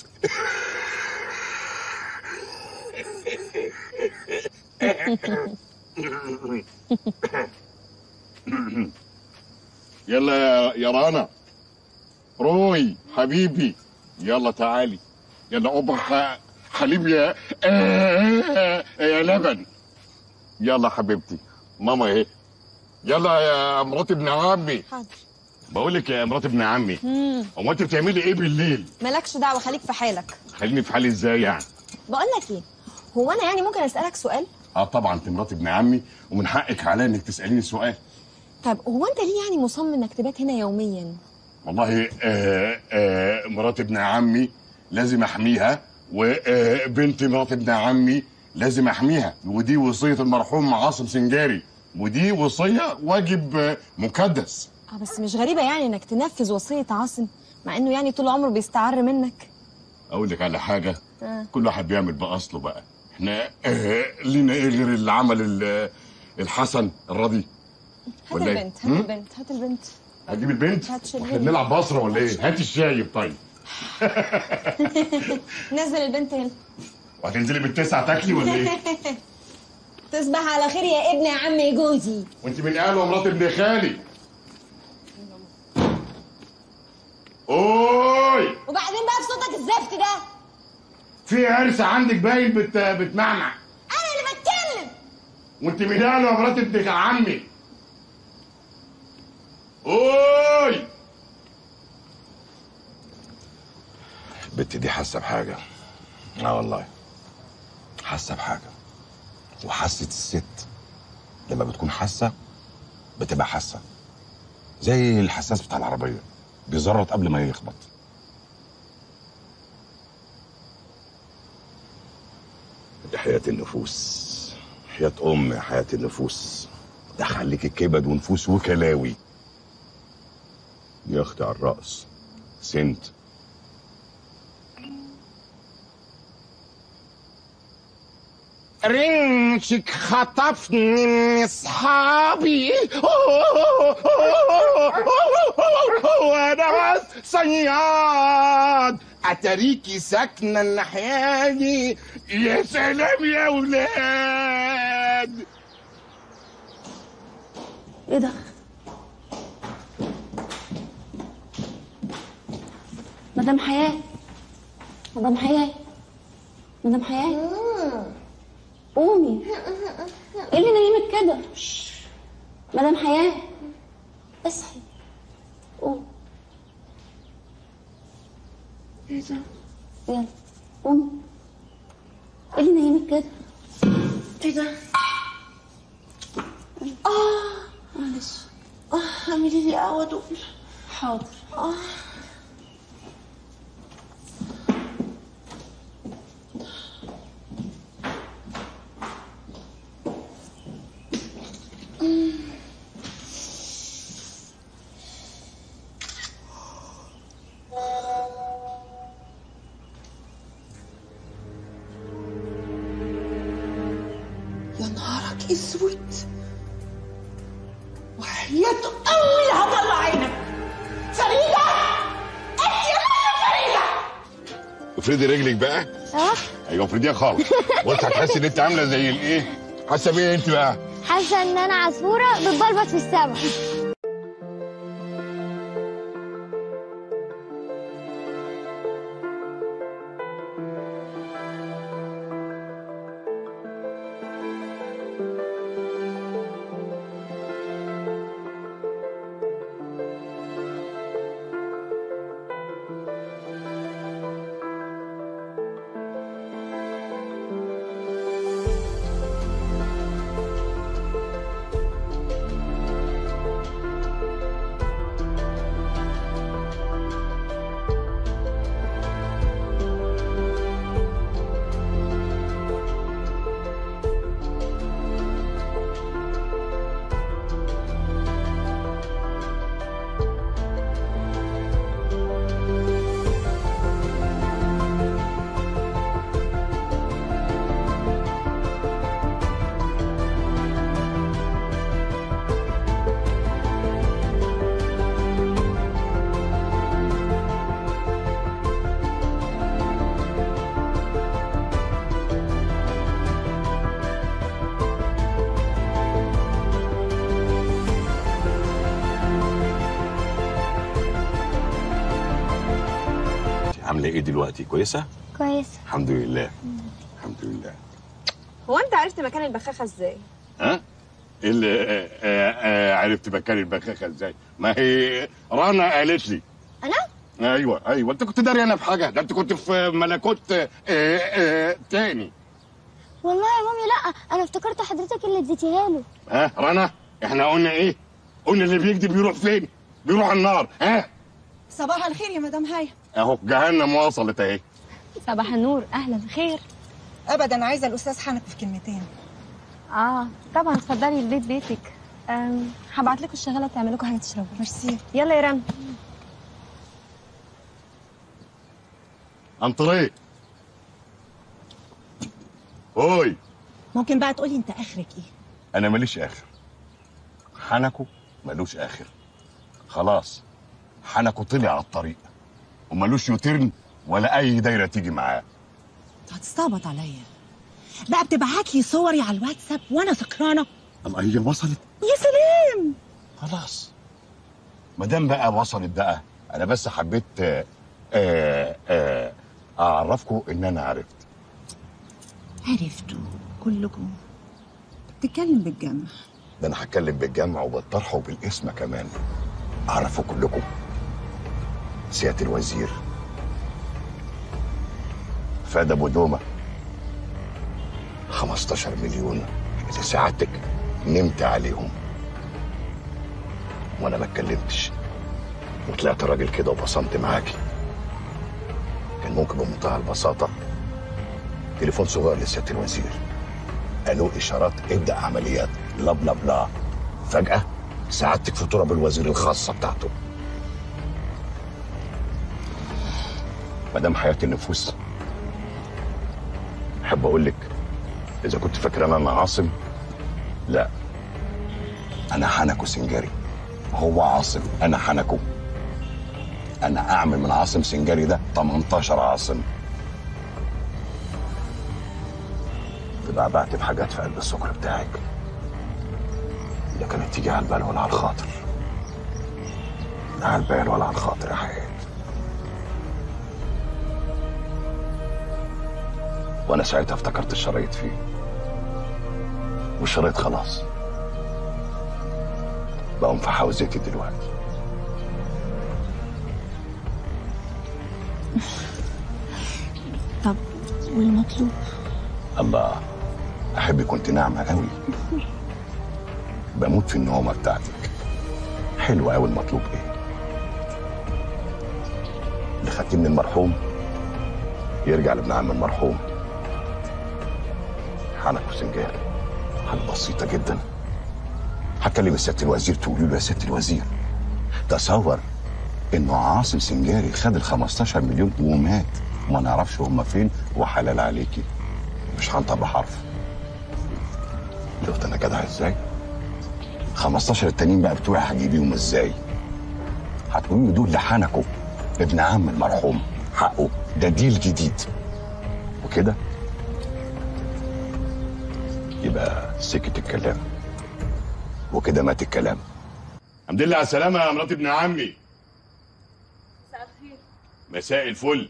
يلا يا- يا رنا روي حبيبي يلا تعالي يلا ابغى حليب يا يا لبن يلا حبيبتي ماما اهي يلا يا مرات ابن عمي حاضر بقول لك يا مرات ابن عمي مم. هو انت بتعملي ايه بالليل مالكش دعوه خليك في حالك خليني في حالي ازاي يعني بقول لك ايه هو انا يعني ممكن اسالك سؤال اه طبعا انت مرات ابن عمي ومن حقك عليا انك تساليني سؤال طب هو انت ليه يعني مصمم انك تبات هنا يوميا والله آه آه مرات ابن عمي لازم احميها وبنت مرات ابن عمي لازم احميها ودي وصيه المرحوم عاصم سنجاري ودي وصيه واجب آه، مقدس اه بس مش غريبه يعني انك تنفذ وصيه عاصم مع انه يعني طول عمره بيستعر منك اقول لك على حاجه آه. كل واحد بيعمل باصله بقى احنا آه لينا ايه غير اللي عمل ال- الحسن الراضي هات ولا إيه؟ البنت هات هم؟ البنت هات البنت هتجيب البنت هات شربين. احنا بنلعب بصره ولا ايه هات الشايب طيب نزل البنت هنا وهتنزلي بالتسعه تاكلي ولا ايه تصبح على خير يا ابن عمي جوزي وانت من اهل ومرات ابن خالي اوي وبعدين بقى في صوتك الزفت ده في عرس عندك باين بت... بتمعمع انا اللي بتكلم وانت من اهل ومرات ابن عمي اوي البت دي حاسه بحاجه اه والله حاسه بحاجه وحاسه الست لما بتكون حاسه بتبقى حاسه زي الحساس بتاع العربيه بيزرط قبل ما يخبط دي حياة النفوس حياة أم حياة النفوس ده خليك كبد ونفوس وكلاوي يا أختي على الرأس سنت رنشك خطفني من اصحابي وانا صياد اتريكي ساكنه الناحيه دي يا سلام يا ولاد ايه ده مدام حياة مدام حياة مدام حياة قومي ايه اللي نايمك كده مدام حياة اصحي قوم ايه ده يلا قوم ايه اللي نايمك كده ايه ده اه معلش اه اعملي لي قهوه دول حاضر اه يا نهارك اسود وحياة أمي هطلع عينك فريدة انت يا فريدة افردي رجلك بقى اه ايوه افرديها خالص وانت هتحسي ان انت عامله زي الايه حاسه بايه انت بقى حاسه ان انا عصفوره بتبلبط في السما عامله ايه دلوقتي كويسه كويس الحمد لله الحمد لله هو انت عرفت مكان البخاخه ازاي ها اللي آه آه آه عرفت مكان البخاخه ازاي ما هي رنا قالت لي انا ايوه ايوه انت كنت داري انا بحاجه ده انت كنت في ملكوت آه آه تاني والله يا مامي لا انا افتكرت حضرتك اللي اديتيها له ها رنا احنا قلنا ايه قلنا اللي بيكذب بيروح فين بيروح النار ها صباح الخير يا مدام هاي اهو جهنم وصلت اهي صباح النور اهلا خير ابدا عايزه الاستاذ حنفي في كلمتين اه طبعا اتفضلي البيت بيتك أم، هبعت لكم الشغاله تعمل لكم حاجه تشربوا ميرسي يلا يا رنا انطريه اوي ممكن بقى تقولي انت اخرك ايه انا ماليش اخر حنكو ملوش اخر خلاص حنكو طلع على الطريق وملوش يوترن ولا اي دايره تيجي معاه هتستعبط عليا بقى بتبعت لي صوري على الواتساب وانا سكرانه اما هي وصلت يا سلام خلاص ما دام بقى وصلت بقى انا بس حبيت آه آه آه اعرفكم ان انا عرفت عرفتوا كلكم تتكلم بالجمع ده انا هتكلم بالجمع وبالطرح وبالاسم كمان اعرفوا كلكم سياده الوزير فاد ابو دومه 15 مليون اللي سعادتك نمت عليهم وانا ما اتكلمتش وطلعت راجل كده وبصمت معاكي كان ممكن بمنتهى البساطه تليفون صغير لسياده الوزير قالوا اشارات ابدا عمليات لا بلا بلا فجاه سعادتك في تراب الوزير الخاصه بتاعته مدام حياه النفوس احب اقول لك اذا كنت فاكر ان انا عاصم لا انا حنكو سنجاري هو عاصم انا حنكو انا اعمل من عاصم سنجاري ده 18 عاصم تبقى بعت بحاجات في قلب السكر بتاعك لا كانت تيجي على البال ولا على الخاطر لا على البال ولا على الخاطر يا حياتي وانا ساعتها افتكرت الشرايط فيه والشرايط خلاص بقوا في حوزتي دلوقتي طب والمطلوب الله احب كنت ناعمه قوي بموت في النومه بتاعتك حلوه قوي المطلوب ايه اللي خدتيه من المرحوم يرجع لابن عم المرحوم حنك وسنجال حاجه بسيطه جدا هكلم سياده الوزير تقولي له يا سياده الوزير تصور انه عاصم سنجاري خد ال 15 مليون ومات وما نعرفش هما فين وحلال عليكي مش هنطق بحرف شفت انا جدع ازاي 15 التانيين بقى بتوعي هجيبيهم ازاي هتقولوا لي دول لحنكوا ابن عم المرحوم حقه ده ديل جديد وكده يبقى سكت الكلام وكده مات الكلام الحمد لله على السلامة يا مرات ابن عمي مساء الخير مساء الفل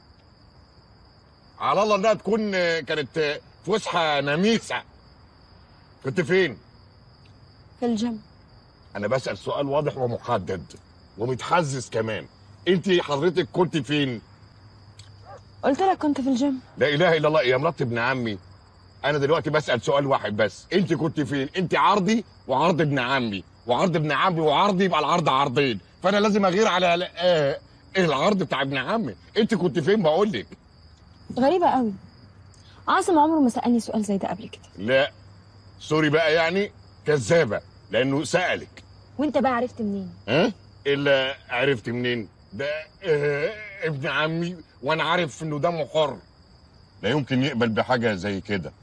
على الله انها تكون كانت فسحة نميسة كنت فين؟ في الجيم انا بسأل سؤال واضح ومحدد ومتحزز كمان انت حضرتك كنت فين؟ قلت لك كنت في الجيم لا اله الا الله يا مرات ابن عمي انا دلوقتي بسأل سؤال واحد بس انت كنت فين؟ انت عرضي وعرض ابن عمي وعرض ابن عمي وعرضي يبقى العرض عرضين فانا لازم اغير على آه العرض بتاع ابن عمي انت كنت فين بقول لك غريبه قوي عاصم عمره ما سالني سؤال زي ده قبل كده لا سوري بقى يعني كذابه لانه سالك وانت بقى عرفت منين ها الا عرفت منين ده آه ابن عمي وانا عارف انه دمه حر لا يمكن يقبل بحاجه زي كده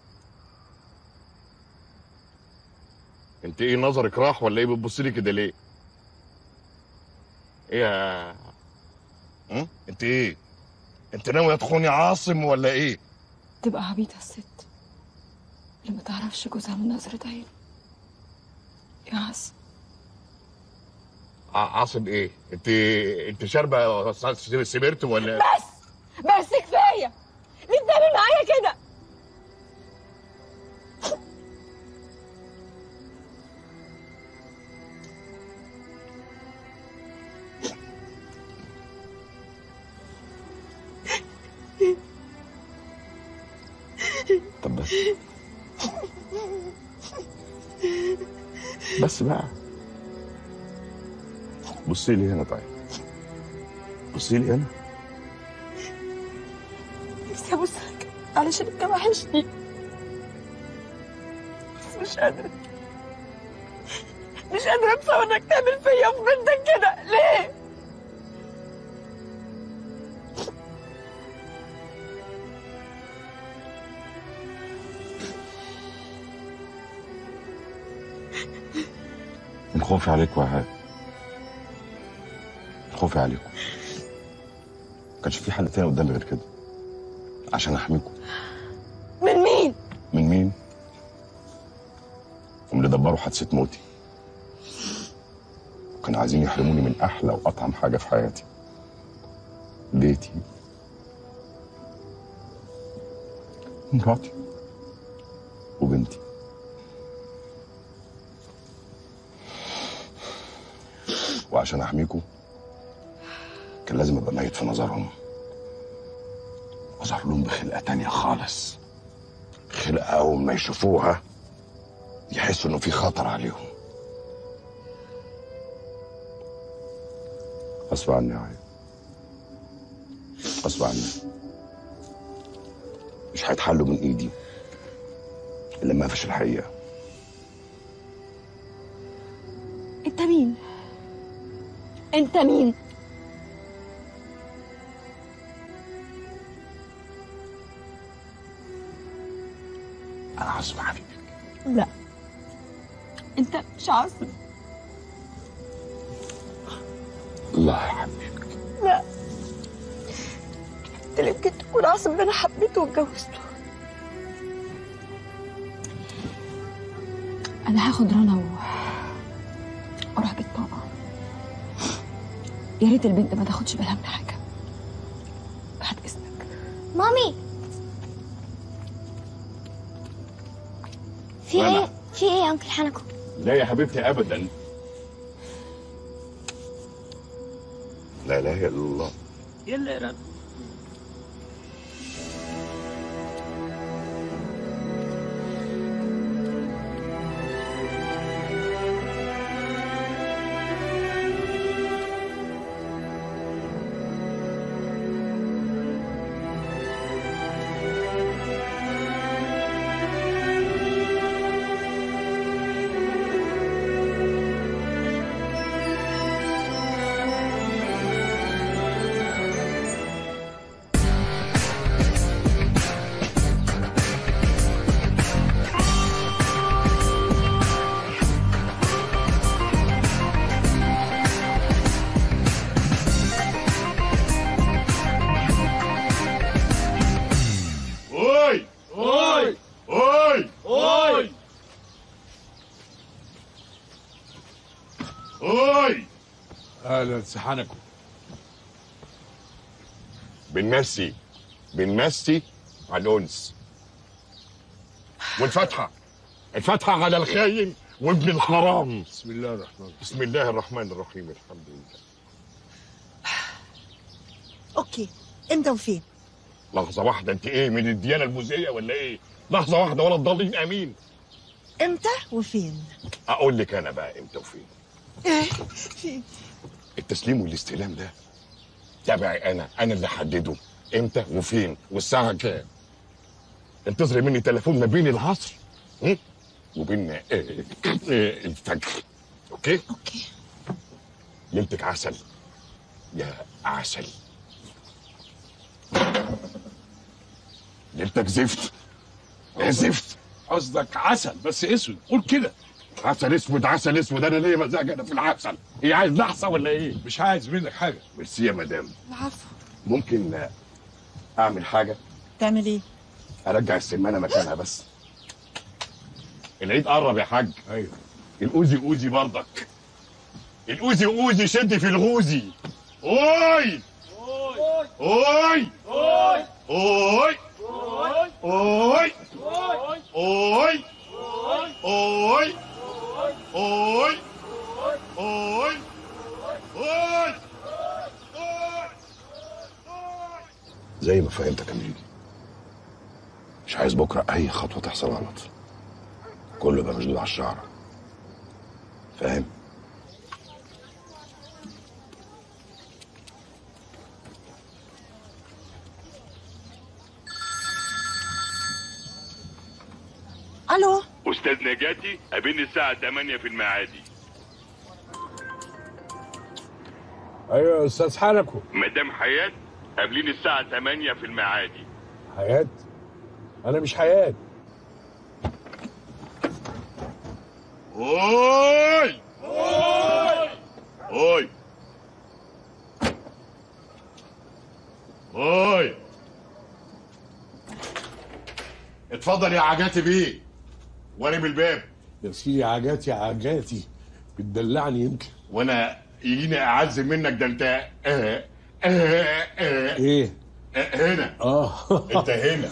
انت ايه نظرك راح ولا ايه بتبص لي كده ليه ايه يا ها؟ انت ايه انت ناوي تخوني عاصم ولا ايه تبقى عبيطه الست اللي ما تعرفش جوزها من نظرة عين يا عاصم ع- عاصم ايه انت انت شاربه سبيرت ولا بس بس كفايه ليه بتعمل معايا كده طب بس بس بقى بصي لي هنا طيب بصي لي هنا نفسي ابوسك علشان انت وحشني بس مش قادرة مش قادرة افهم انك تعمل فيا وفي بنتك كده ليه؟ من خوفي عليكم يا هاد من خوفي عليكم ما كانش في حل تاني قدامي غير كده عشان احميكم من مين؟ من مين؟ هم اللي دبروا حادثة موتي وكانوا عايزين يحرموني من أحلى وأطعم حاجة في حياتي بيتي مراتي وبنتي وعشان أحميكم كان لازم أبقى ميت في نظرهم وأظهر لهم بخلقة تانية خالص خلقة أول ما يشوفوها يحسوا إنه في خطر عليهم غصب عني يا عيال غصب عني مش هيتحلوا من ايدي الا لما افش الحقيقه انت مين؟ انت مين؟ انا عاصم حبيبي لا انت مش عاصم الله يا حبيبي لا انت اللي يمكن تكون عاصم اللي انا حبيته واتجوزته انا هاخد رنا و... واروح بيت بابا يا ريت البنت ما تاخدش بالها من حاجه بعد اذنك مامي في وأنا؟ ايه في ايه يا انكل حنكو لا يا حبيبتي ابدا لا اله الا الله يلا يا رنا اوي اوي اوي اوي اوي اهلا سحنكم بنمسي بنمسي على الانس والفتحه الفتحه على الخاين وابن الحرام بسم الله الرحمن بسم الله الرحمن الرحيم الحمد لله اوكي امتى وفين لحظه واحده انت ايه من الديانه الموزيه ولا ايه لحظه واحده ولا تضلين امين امتى وفين اقول لك انا بقى امتى وفين ايه التسليم والاستلام ده تبعي انا انا اللي احدده امتى وفين والساعه كام انتظري مني تليفون ما بين العصر م? وبين آه، آه، الفجر اوكي اوكي ليلتك عسل يا عسل ليلتك زفت يا زفت قصدك عسل بس اسود قول كده عسل اسود عسل اسود انا ليا مزاج انا في العسل هي عايز لحظه ولا ايه مش عايز منك حاجه ميرسي يا مدام العفو ممكن آه، اعمل حاجه تعمل ايه ارجع السمانه مكانها بس العيد قرب يا حاج ايوه الاوزي اوزي برضك الاوزي اوزي شد في الغوزي اوي اوي اوي زي ما فهمتك يا مجيدي مش عايز بكره اي خطوه تحصل غلط كله يبقى مشدود على الشعر فاهم الو استاذ نجاتي قابلني الساعه 8 في المعادي ايوه يا استاذ حنكو مدام حياه قابليني الساعه 8 في المعادي حياه انا مش حياه اوي اوي اوي اوي اتفضل يا عجاتي بيه وارم الباب يا سيدي عجاتي عجاتي بتدلعني يمكن وانا يجيني اعز منك ده انت اه اه اه ايه اه هنا اه انت هنا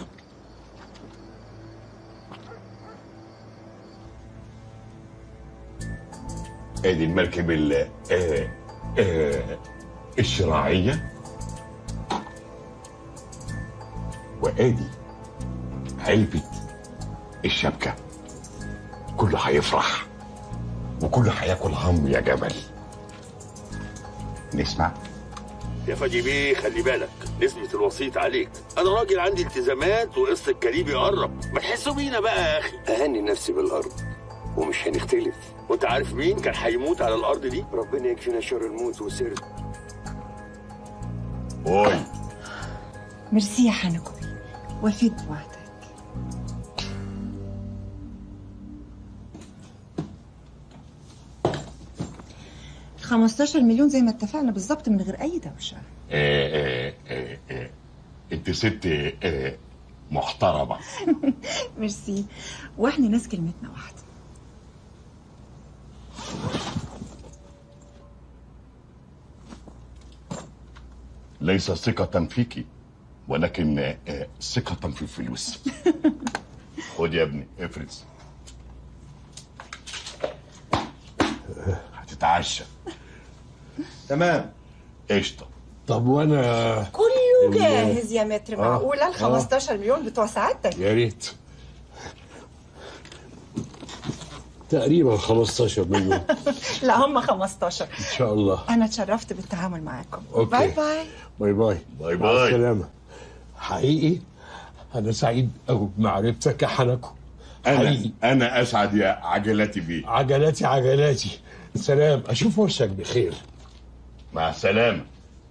ادي المركب ال آه، آه، الشراعية وادي علبة الشبكة كله هيفرح وكله هياكل هم يا جمل نسمع يا فادي بيه خلي بالك نسبة الوسيط عليك أنا راجل عندي التزامات وقسط الكريم يقرب ما تحسوا بينا بقى يا أخي أهني نفسي بالأرض ومش هنختلف وأنت عارف مين كان هيموت على الأرض دي؟ ربنا يكفينا شر الموت وسر اوي ميرسي يا حنكو بيه وفيت بوعدك 15 مليون زي ما اتفقنا بالظبط من غير اي دوشه آه، آه، آه، آه. انت ست آه، محترمة ميرسي واحنا ناس كلمتنا واحده ليس ثقة فيك ولكن آه، ثقة في الفلوس خد يا ابني افرز هتتعشى تمام قشطة طب وانا كله ال- جاهز يا متر آه، معقوله ال 15 مليون بتوع سعادتك يا ريت تقريبا 15 مليون لا هم 15 ان شاء الله انا اتشرفت بالتعامل معاكم أوكي. باي باي باي باي باي مع باي. السلامة حقيقي أنا سعيد أوي بمعرفتك يا حنكو انا حقيقي انا اسعد يا عجلاتي بيه عجلاتي عجلاتي سلام أشوف وشك بخير مع السلامة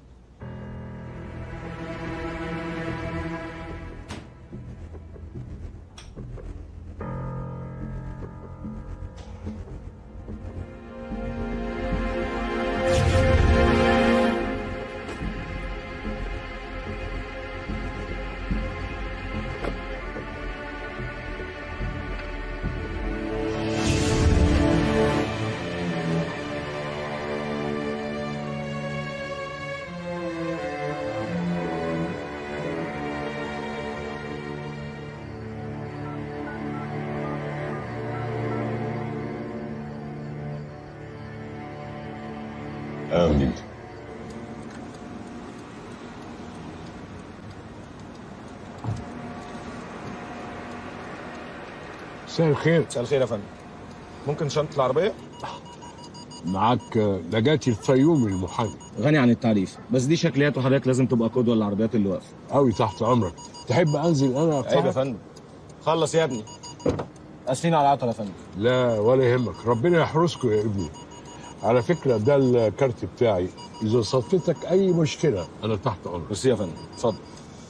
آمين مساء الخير مساء الخير يا فندم ممكن شنطة العربية؟ معاك نجاتي الفيومي المحامي غني عن التعريف بس دي شكليات وحضرتك لازم تبقى قدوة للعربيات اللي واقفة أوي تحت أمرك تحب أنزل أنا عيب يا أقطعك؟ فندم خلص يا ابني اسفين على العطل يا فندم لا ولا يهمك ربنا يحرسكم يا ابني على فكرة ده الكارت بتاعي إذا صدفتك أي مشكلة أنا تحت أمرك بس يا فندم اتفضل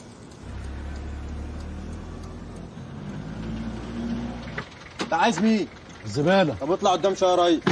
انت عايز مين؟ الزبالة طب اطلع قدام شويه يا ريس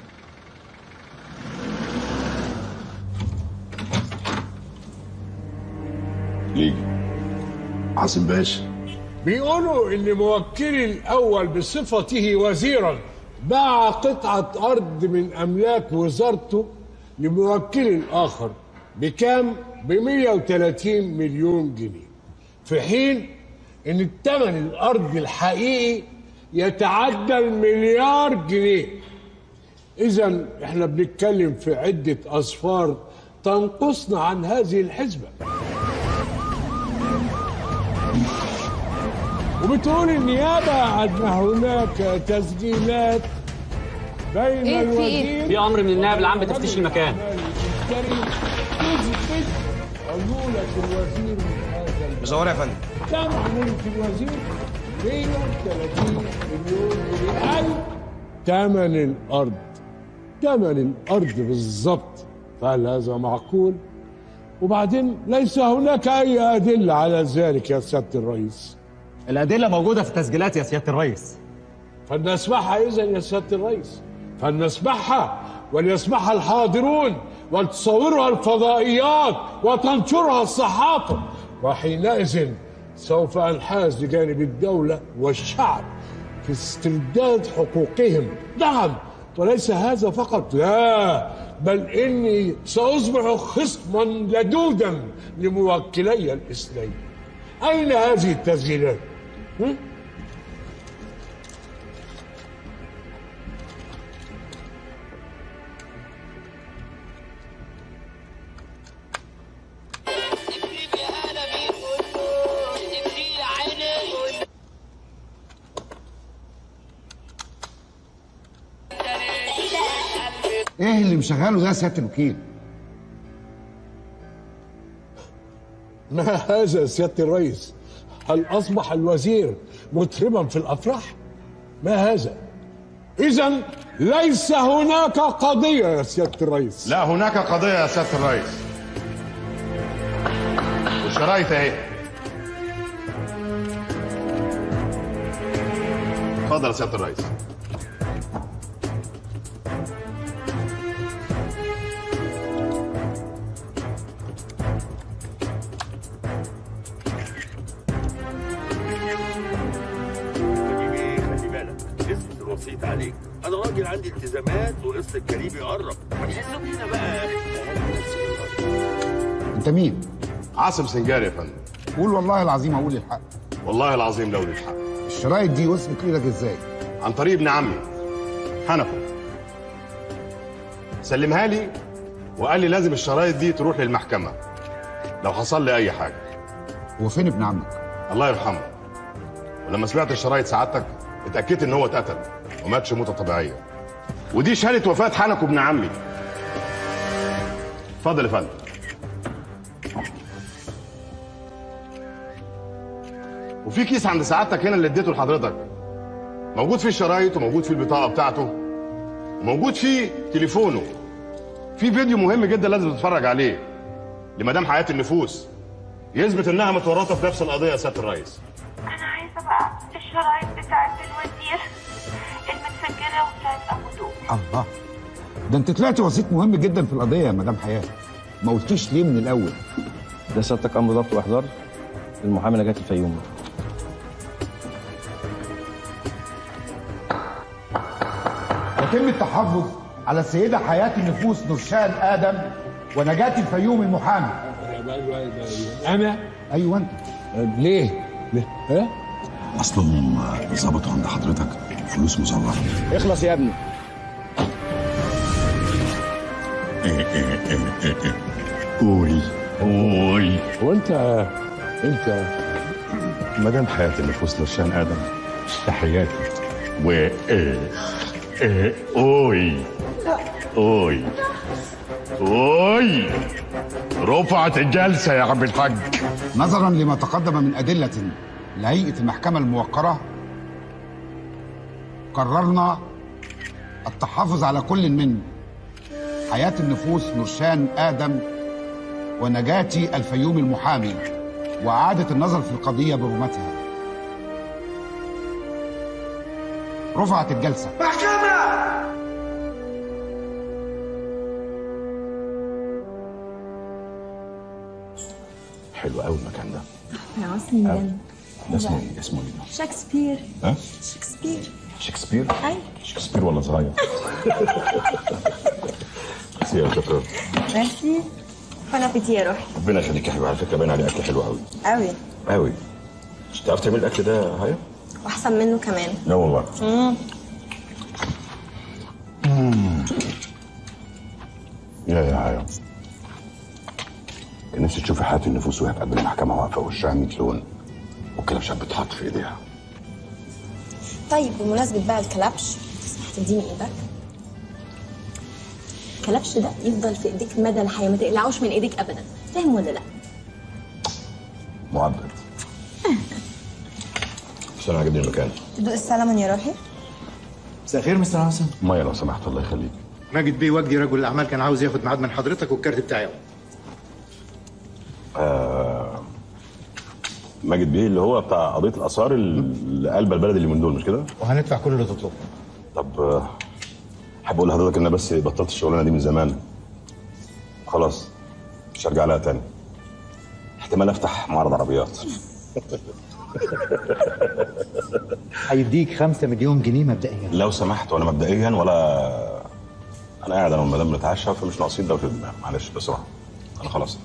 ليجي عاصم باشا بيقولوا ان موكلي الاول بصفته وزيرا باع قطعة ارض من املاك وزارته لموكل اخر بكام؟ ب 130 مليون جنيه في حين ان الثمن الارض الحقيقي يتعدى المليار جنيه اذا احنا بنتكلم في عدة اصفار تنقصنا عن هذه الحسبة وبتقول النيابة أن هناك تسجيلات بين إيه، في إيه؟ الوزير في أمر من النائب العام بتفتيش المكان. العسكري تثبت عمولة الوزير من هذا البلد. مزور يا فندم كم عمولة الوزير؟ 130 مليون جنيه أي ثمن الأرض ثمن الأرض بالظبط فهل هذا معقول؟ وبعدين ليس هناك أي أدلة على ذلك يا سيادة الرئيس الأدلة موجودة في التسجيلات يا سيادة الرئيس فلنسمعها إذا يا سيادة الرئيس فلنسمعها وليسمعها الحاضرون ولتصورها الفضائيات وتنشرها الصحافة وحينئذ سوف أنحاز لجانب الدولة والشعب في استرداد حقوقهم نعم وليس هذا فقط لا بل إني سأصبح خصما لدودا لموكلي الاثنين أين هذه التسجيلات؟ هم؟ ايه اللي مشغله ده يا سياده الوكيل ما هذا يا سيادة الرئيس هل أصبح الوزير مطربا في الأفراح ما هذا إذا ليس هناك قضية يا سيادة الرئيس لا هناك قضيه يا سياده الرئيس والشرايط اهي اتفضل يا سياده الرئيس خلي بالك اسم الوسيط عليك انا راجل عندي التزامات وقسط الكريم يقرب ما تحسوا بينا بقى يا اخي انت مين عاصم سنجاري يا فندم قول والله العظيم اقول الحق والله العظيم لو الحق الشرايط دي وصلت ايدك ازاي عن طريق ابن عمي حنفي سلمها لي وقال لي لازم الشرايط دي تروح للمحكمه لو حصل لي اي حاجه هو فين ابن عمك الله يرحمه ولما سمعت الشرايط سعادتك اتاكدت ان هو اتقتل وماتش موته طبيعيه ودي شهاده وفاه حنك ابن عمي اتفضل يا فندم وفي كيس عند سعادتك هنا اللي اديته لحضرتك موجود فيه الشرايط وموجود فيه البطاقه بتاعته وموجود فيه تليفونه في فيديو مهم جدا لازم تتفرج عليه لمدام حياه النفوس يثبت انها متورطه في نفس القضيه يا سياده الرئيس انا عايزه بقى الشرايط بتاعت الوزير المتسجله وبتاعت ابو دوب الله ده انت طلعت وسيط مهم جدا في القضيه يا مدام حياه ما قلتيش ليه من الاول ده سيادتك امر ضبط واحضار المحامي نجاة الفيومي يتم التحفظ على السيده حياه النفوس نورشان ادم ونجاة الفيوم المحامي انا ايوه انت ليه؟ ليه؟ ها؟ اصلهم ظبطوا عند حضرتك فلوس مزوره اخلص يا ابني ايه ايه ايه ايه ايه قول قول وانت انت مدام حياة النفوس نورشان ادم تحياتي و ايه ايه اوي اوي اوي رفعت الجلسه يا عم الحاج نظرا لما تقدم من ادله لهيئه المحكمه الموقره قررنا التحفظ على كل من حياه النفوس نورشان ادم ونجاتي الفيوم المحامي واعاده النظر في القضيه برمتها رفعت الجلسه حلو قوي المكان ده يا عاصم جنن ده اسمه ايه اسمه ايه ده شكسبير ها شكسبير شكسبير ايوه شكسبير ولا صغير ميرسي يا شكرا ميرسي بون ابيتي يا روحي ربنا يخليك يا حبيبي على فكره باين عليه اكل حلو قوي قوي قوي مش تعرف تعمل الاكل ده هاي واحسن منه كمان لا والله امم يا يا هاي كان نفسي تشوفي حياه النفوس وهي تقدم المحكمه واقفه وشها 100 لون والكلام شاب بتحط في ايديها طيب بمناسبة بقى الكلبش تسمح تديني ايدك الكلبش ده يفضل في ايديك مدى الحياة ما تقلعوش من ايديك ابدا فاهم ولا لا؟ معبر بس انا عاجبني المكان تدوق السلمون يا روحي مساء الخير مستر حسن ميه لو سمحت الله يخليك ماجد بيه وجدي رجل الاعمال كان عاوز ياخد ميعاد من حضرتك والكارت بتاعي آه ماجد بيه اللي هو بتاع قضيه الاثار اللي قلب البلد اللي من دول مش كده؟ وهندفع كل اللي تطلبه طب آه، احب اقول لحضرتك ان انا بس بطلت الشغلانه دي من زمان خلاص مش هرجع لها تاني احتمال افتح معرض عربيات هيديك 5 مليون جنيه مبدئيا لو سمحت ولا مبدئيا ولا انا قاعد انا والمدام بنتعشى فمش ناقصين دوشه دماغ معلش بسرعه انا خلاص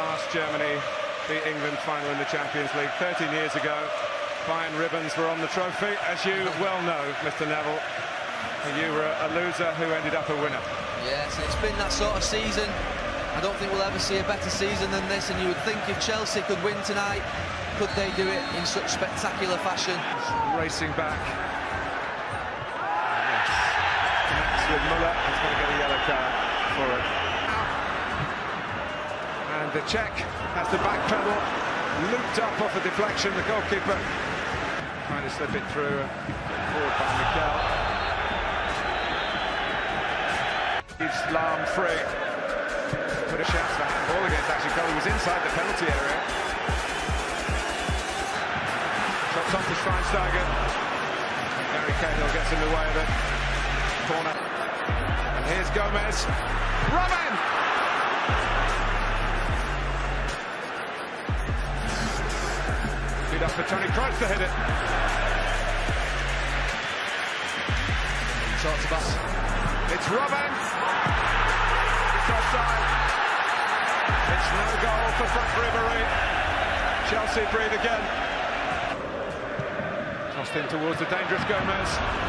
last Germany beat England final in the Champions League 13 years ago. Fine ribbons were on the trophy, as you well know, Mr. Neville. You were a loser who ended up a winner. Yes, it's been that sort of season. I don't think we'll ever see a better season than this, and you would think if Chelsea could win tonight, could they do it in such spectacular fashion? Racing back. Yes. Connects with Muller. He's going to get a yellow card for it. And the Czech has the back pedal. Looped up off a deflection. The goalkeeper trying to slip it through. Forward by Mikel. Leaves Lahm free. Put a chance for handball against Ashley Cole. He was inside the penalty area. Shots on to Schweinsteiger. Gary Cahill gets in the way of it. Corner. And here's Gomez. Robin! Feed up for Tony Kroos to hit it. Talks about It's Robin. It's offside. It's no goal for Frank Ribery. Chelsea breathe again. Tossed in towards the dangerous Gomez.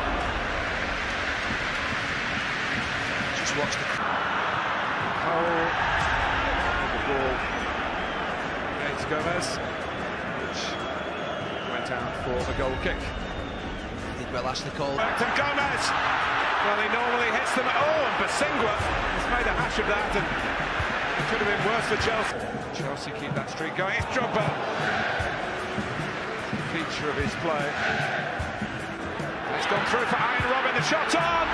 Just watch the. Oh, the ball against Gomez, which went out for a goal kick. Did well, Ashley Cole. Back to Gomez. Well, he normally hits them. Oh, and Basingwa has made a hash of that, and it could have been worse for Chelsea. Chelsea keep that streak going. It's Drogba. Feature of his play. And it's gone through for Iron Robin. The shot on.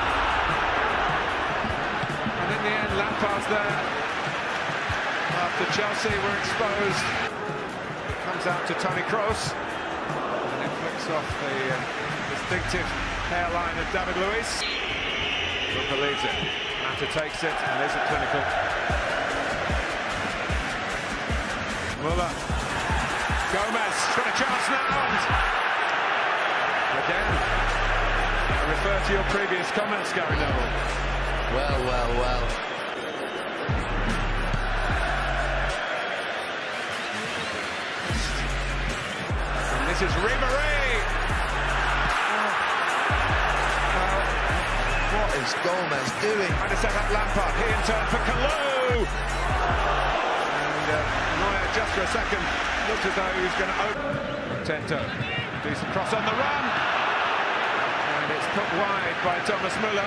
And in the end, Lampard's there. After Chelsea were exposed, it comes out to Tony Kroos. And it flicks off the uh, distinctive hairline of David Luiz. But believes it. Mata takes it and isn't clinical. Muller. Gomez got a chance now. And again, I refer to your previous comments, Gary Neville. Well, well, well. And this is Ribery. What is Gomez doing? Trying to set up Lampard. He in turn for Kalou. And uh, Neuer, just for a second, looked as though he was going to open. Tento, decent cross on the run. And it's put wide by Thomas Müller.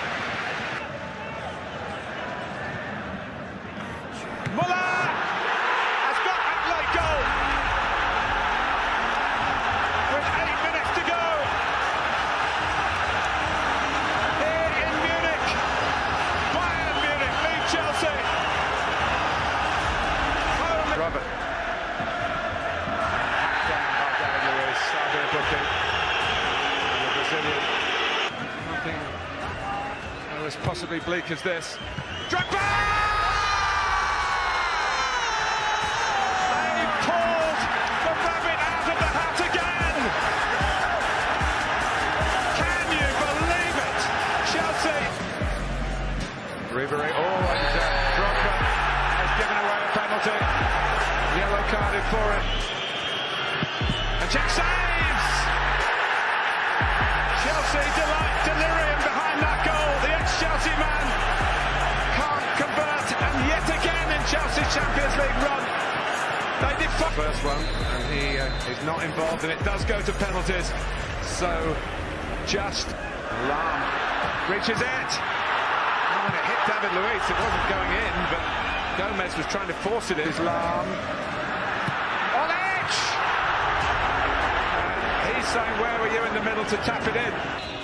Müller has got a late goal. With eight minutes to go. Here in Munich. Bayern Munich lead Chelsea. Home. Robert. Hacked down by David Luiz. Savia booking. And the Brazilian. Nothing as possibly bleak as this. Drogba! They pulled the rabbit out of the hat again! Can you believe it? Chelsea! Ribery, oh, and uh, Drogba has given away a penalty. Yellow carded for it. And Jack saves! Chelsea delight, delirium behind that goal. The ex-Chelsea man can't convert, and yet again in Chelsea's Champions League run, they defy. First one, and he uh, is not involved, and it does go to penalties. So, just Lam reaches it. Oh, and it hit David Luiz. It wasn't going in, but Gomez was trying to force it. Is Lam on edge? And he's saying, "Where were you in the middle to tap it in?"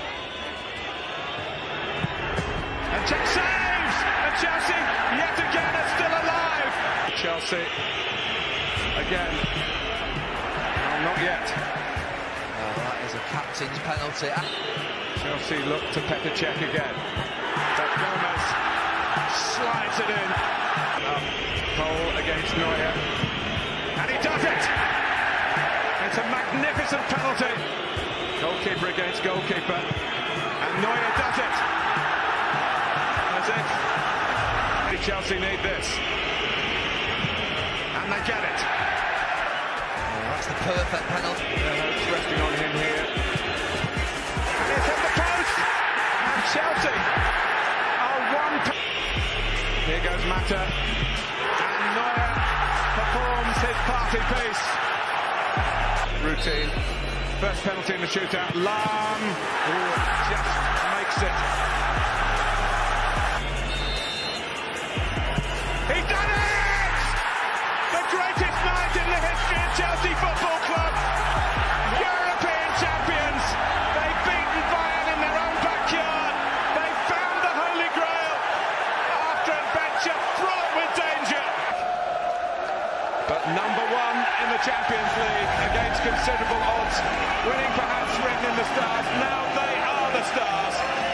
And Jack saves! And Chelsea, yet again, are still alive! Chelsea, again. No, not yet. Oh, that is a captain's penalty. Chelsea look to Petr Cech again. But Gomez slides it in. Up, Cole against Neuer. And he does it! It's a magnificent penalty. Goalkeeper against goalkeeper. And Neuer does it. As if Chelsea need this. and they get it. That's the perfect penalty. It's resting on him here. And it's hit the post. And Chelsea are one. p- Here goes Mata. And Neuer performs his party piece. Routine. First penalty in the shootout. Lam Ooh, just makes it. He's done it! The greatest night in the history of Chelsea Football Club. European champions. They've beaten Bayern in their own backyard. They found the Holy Grail after adventure fraught with danger. But number one in the Champions League against considerable odds, winning perhaps written in the stars. Now they are the stars.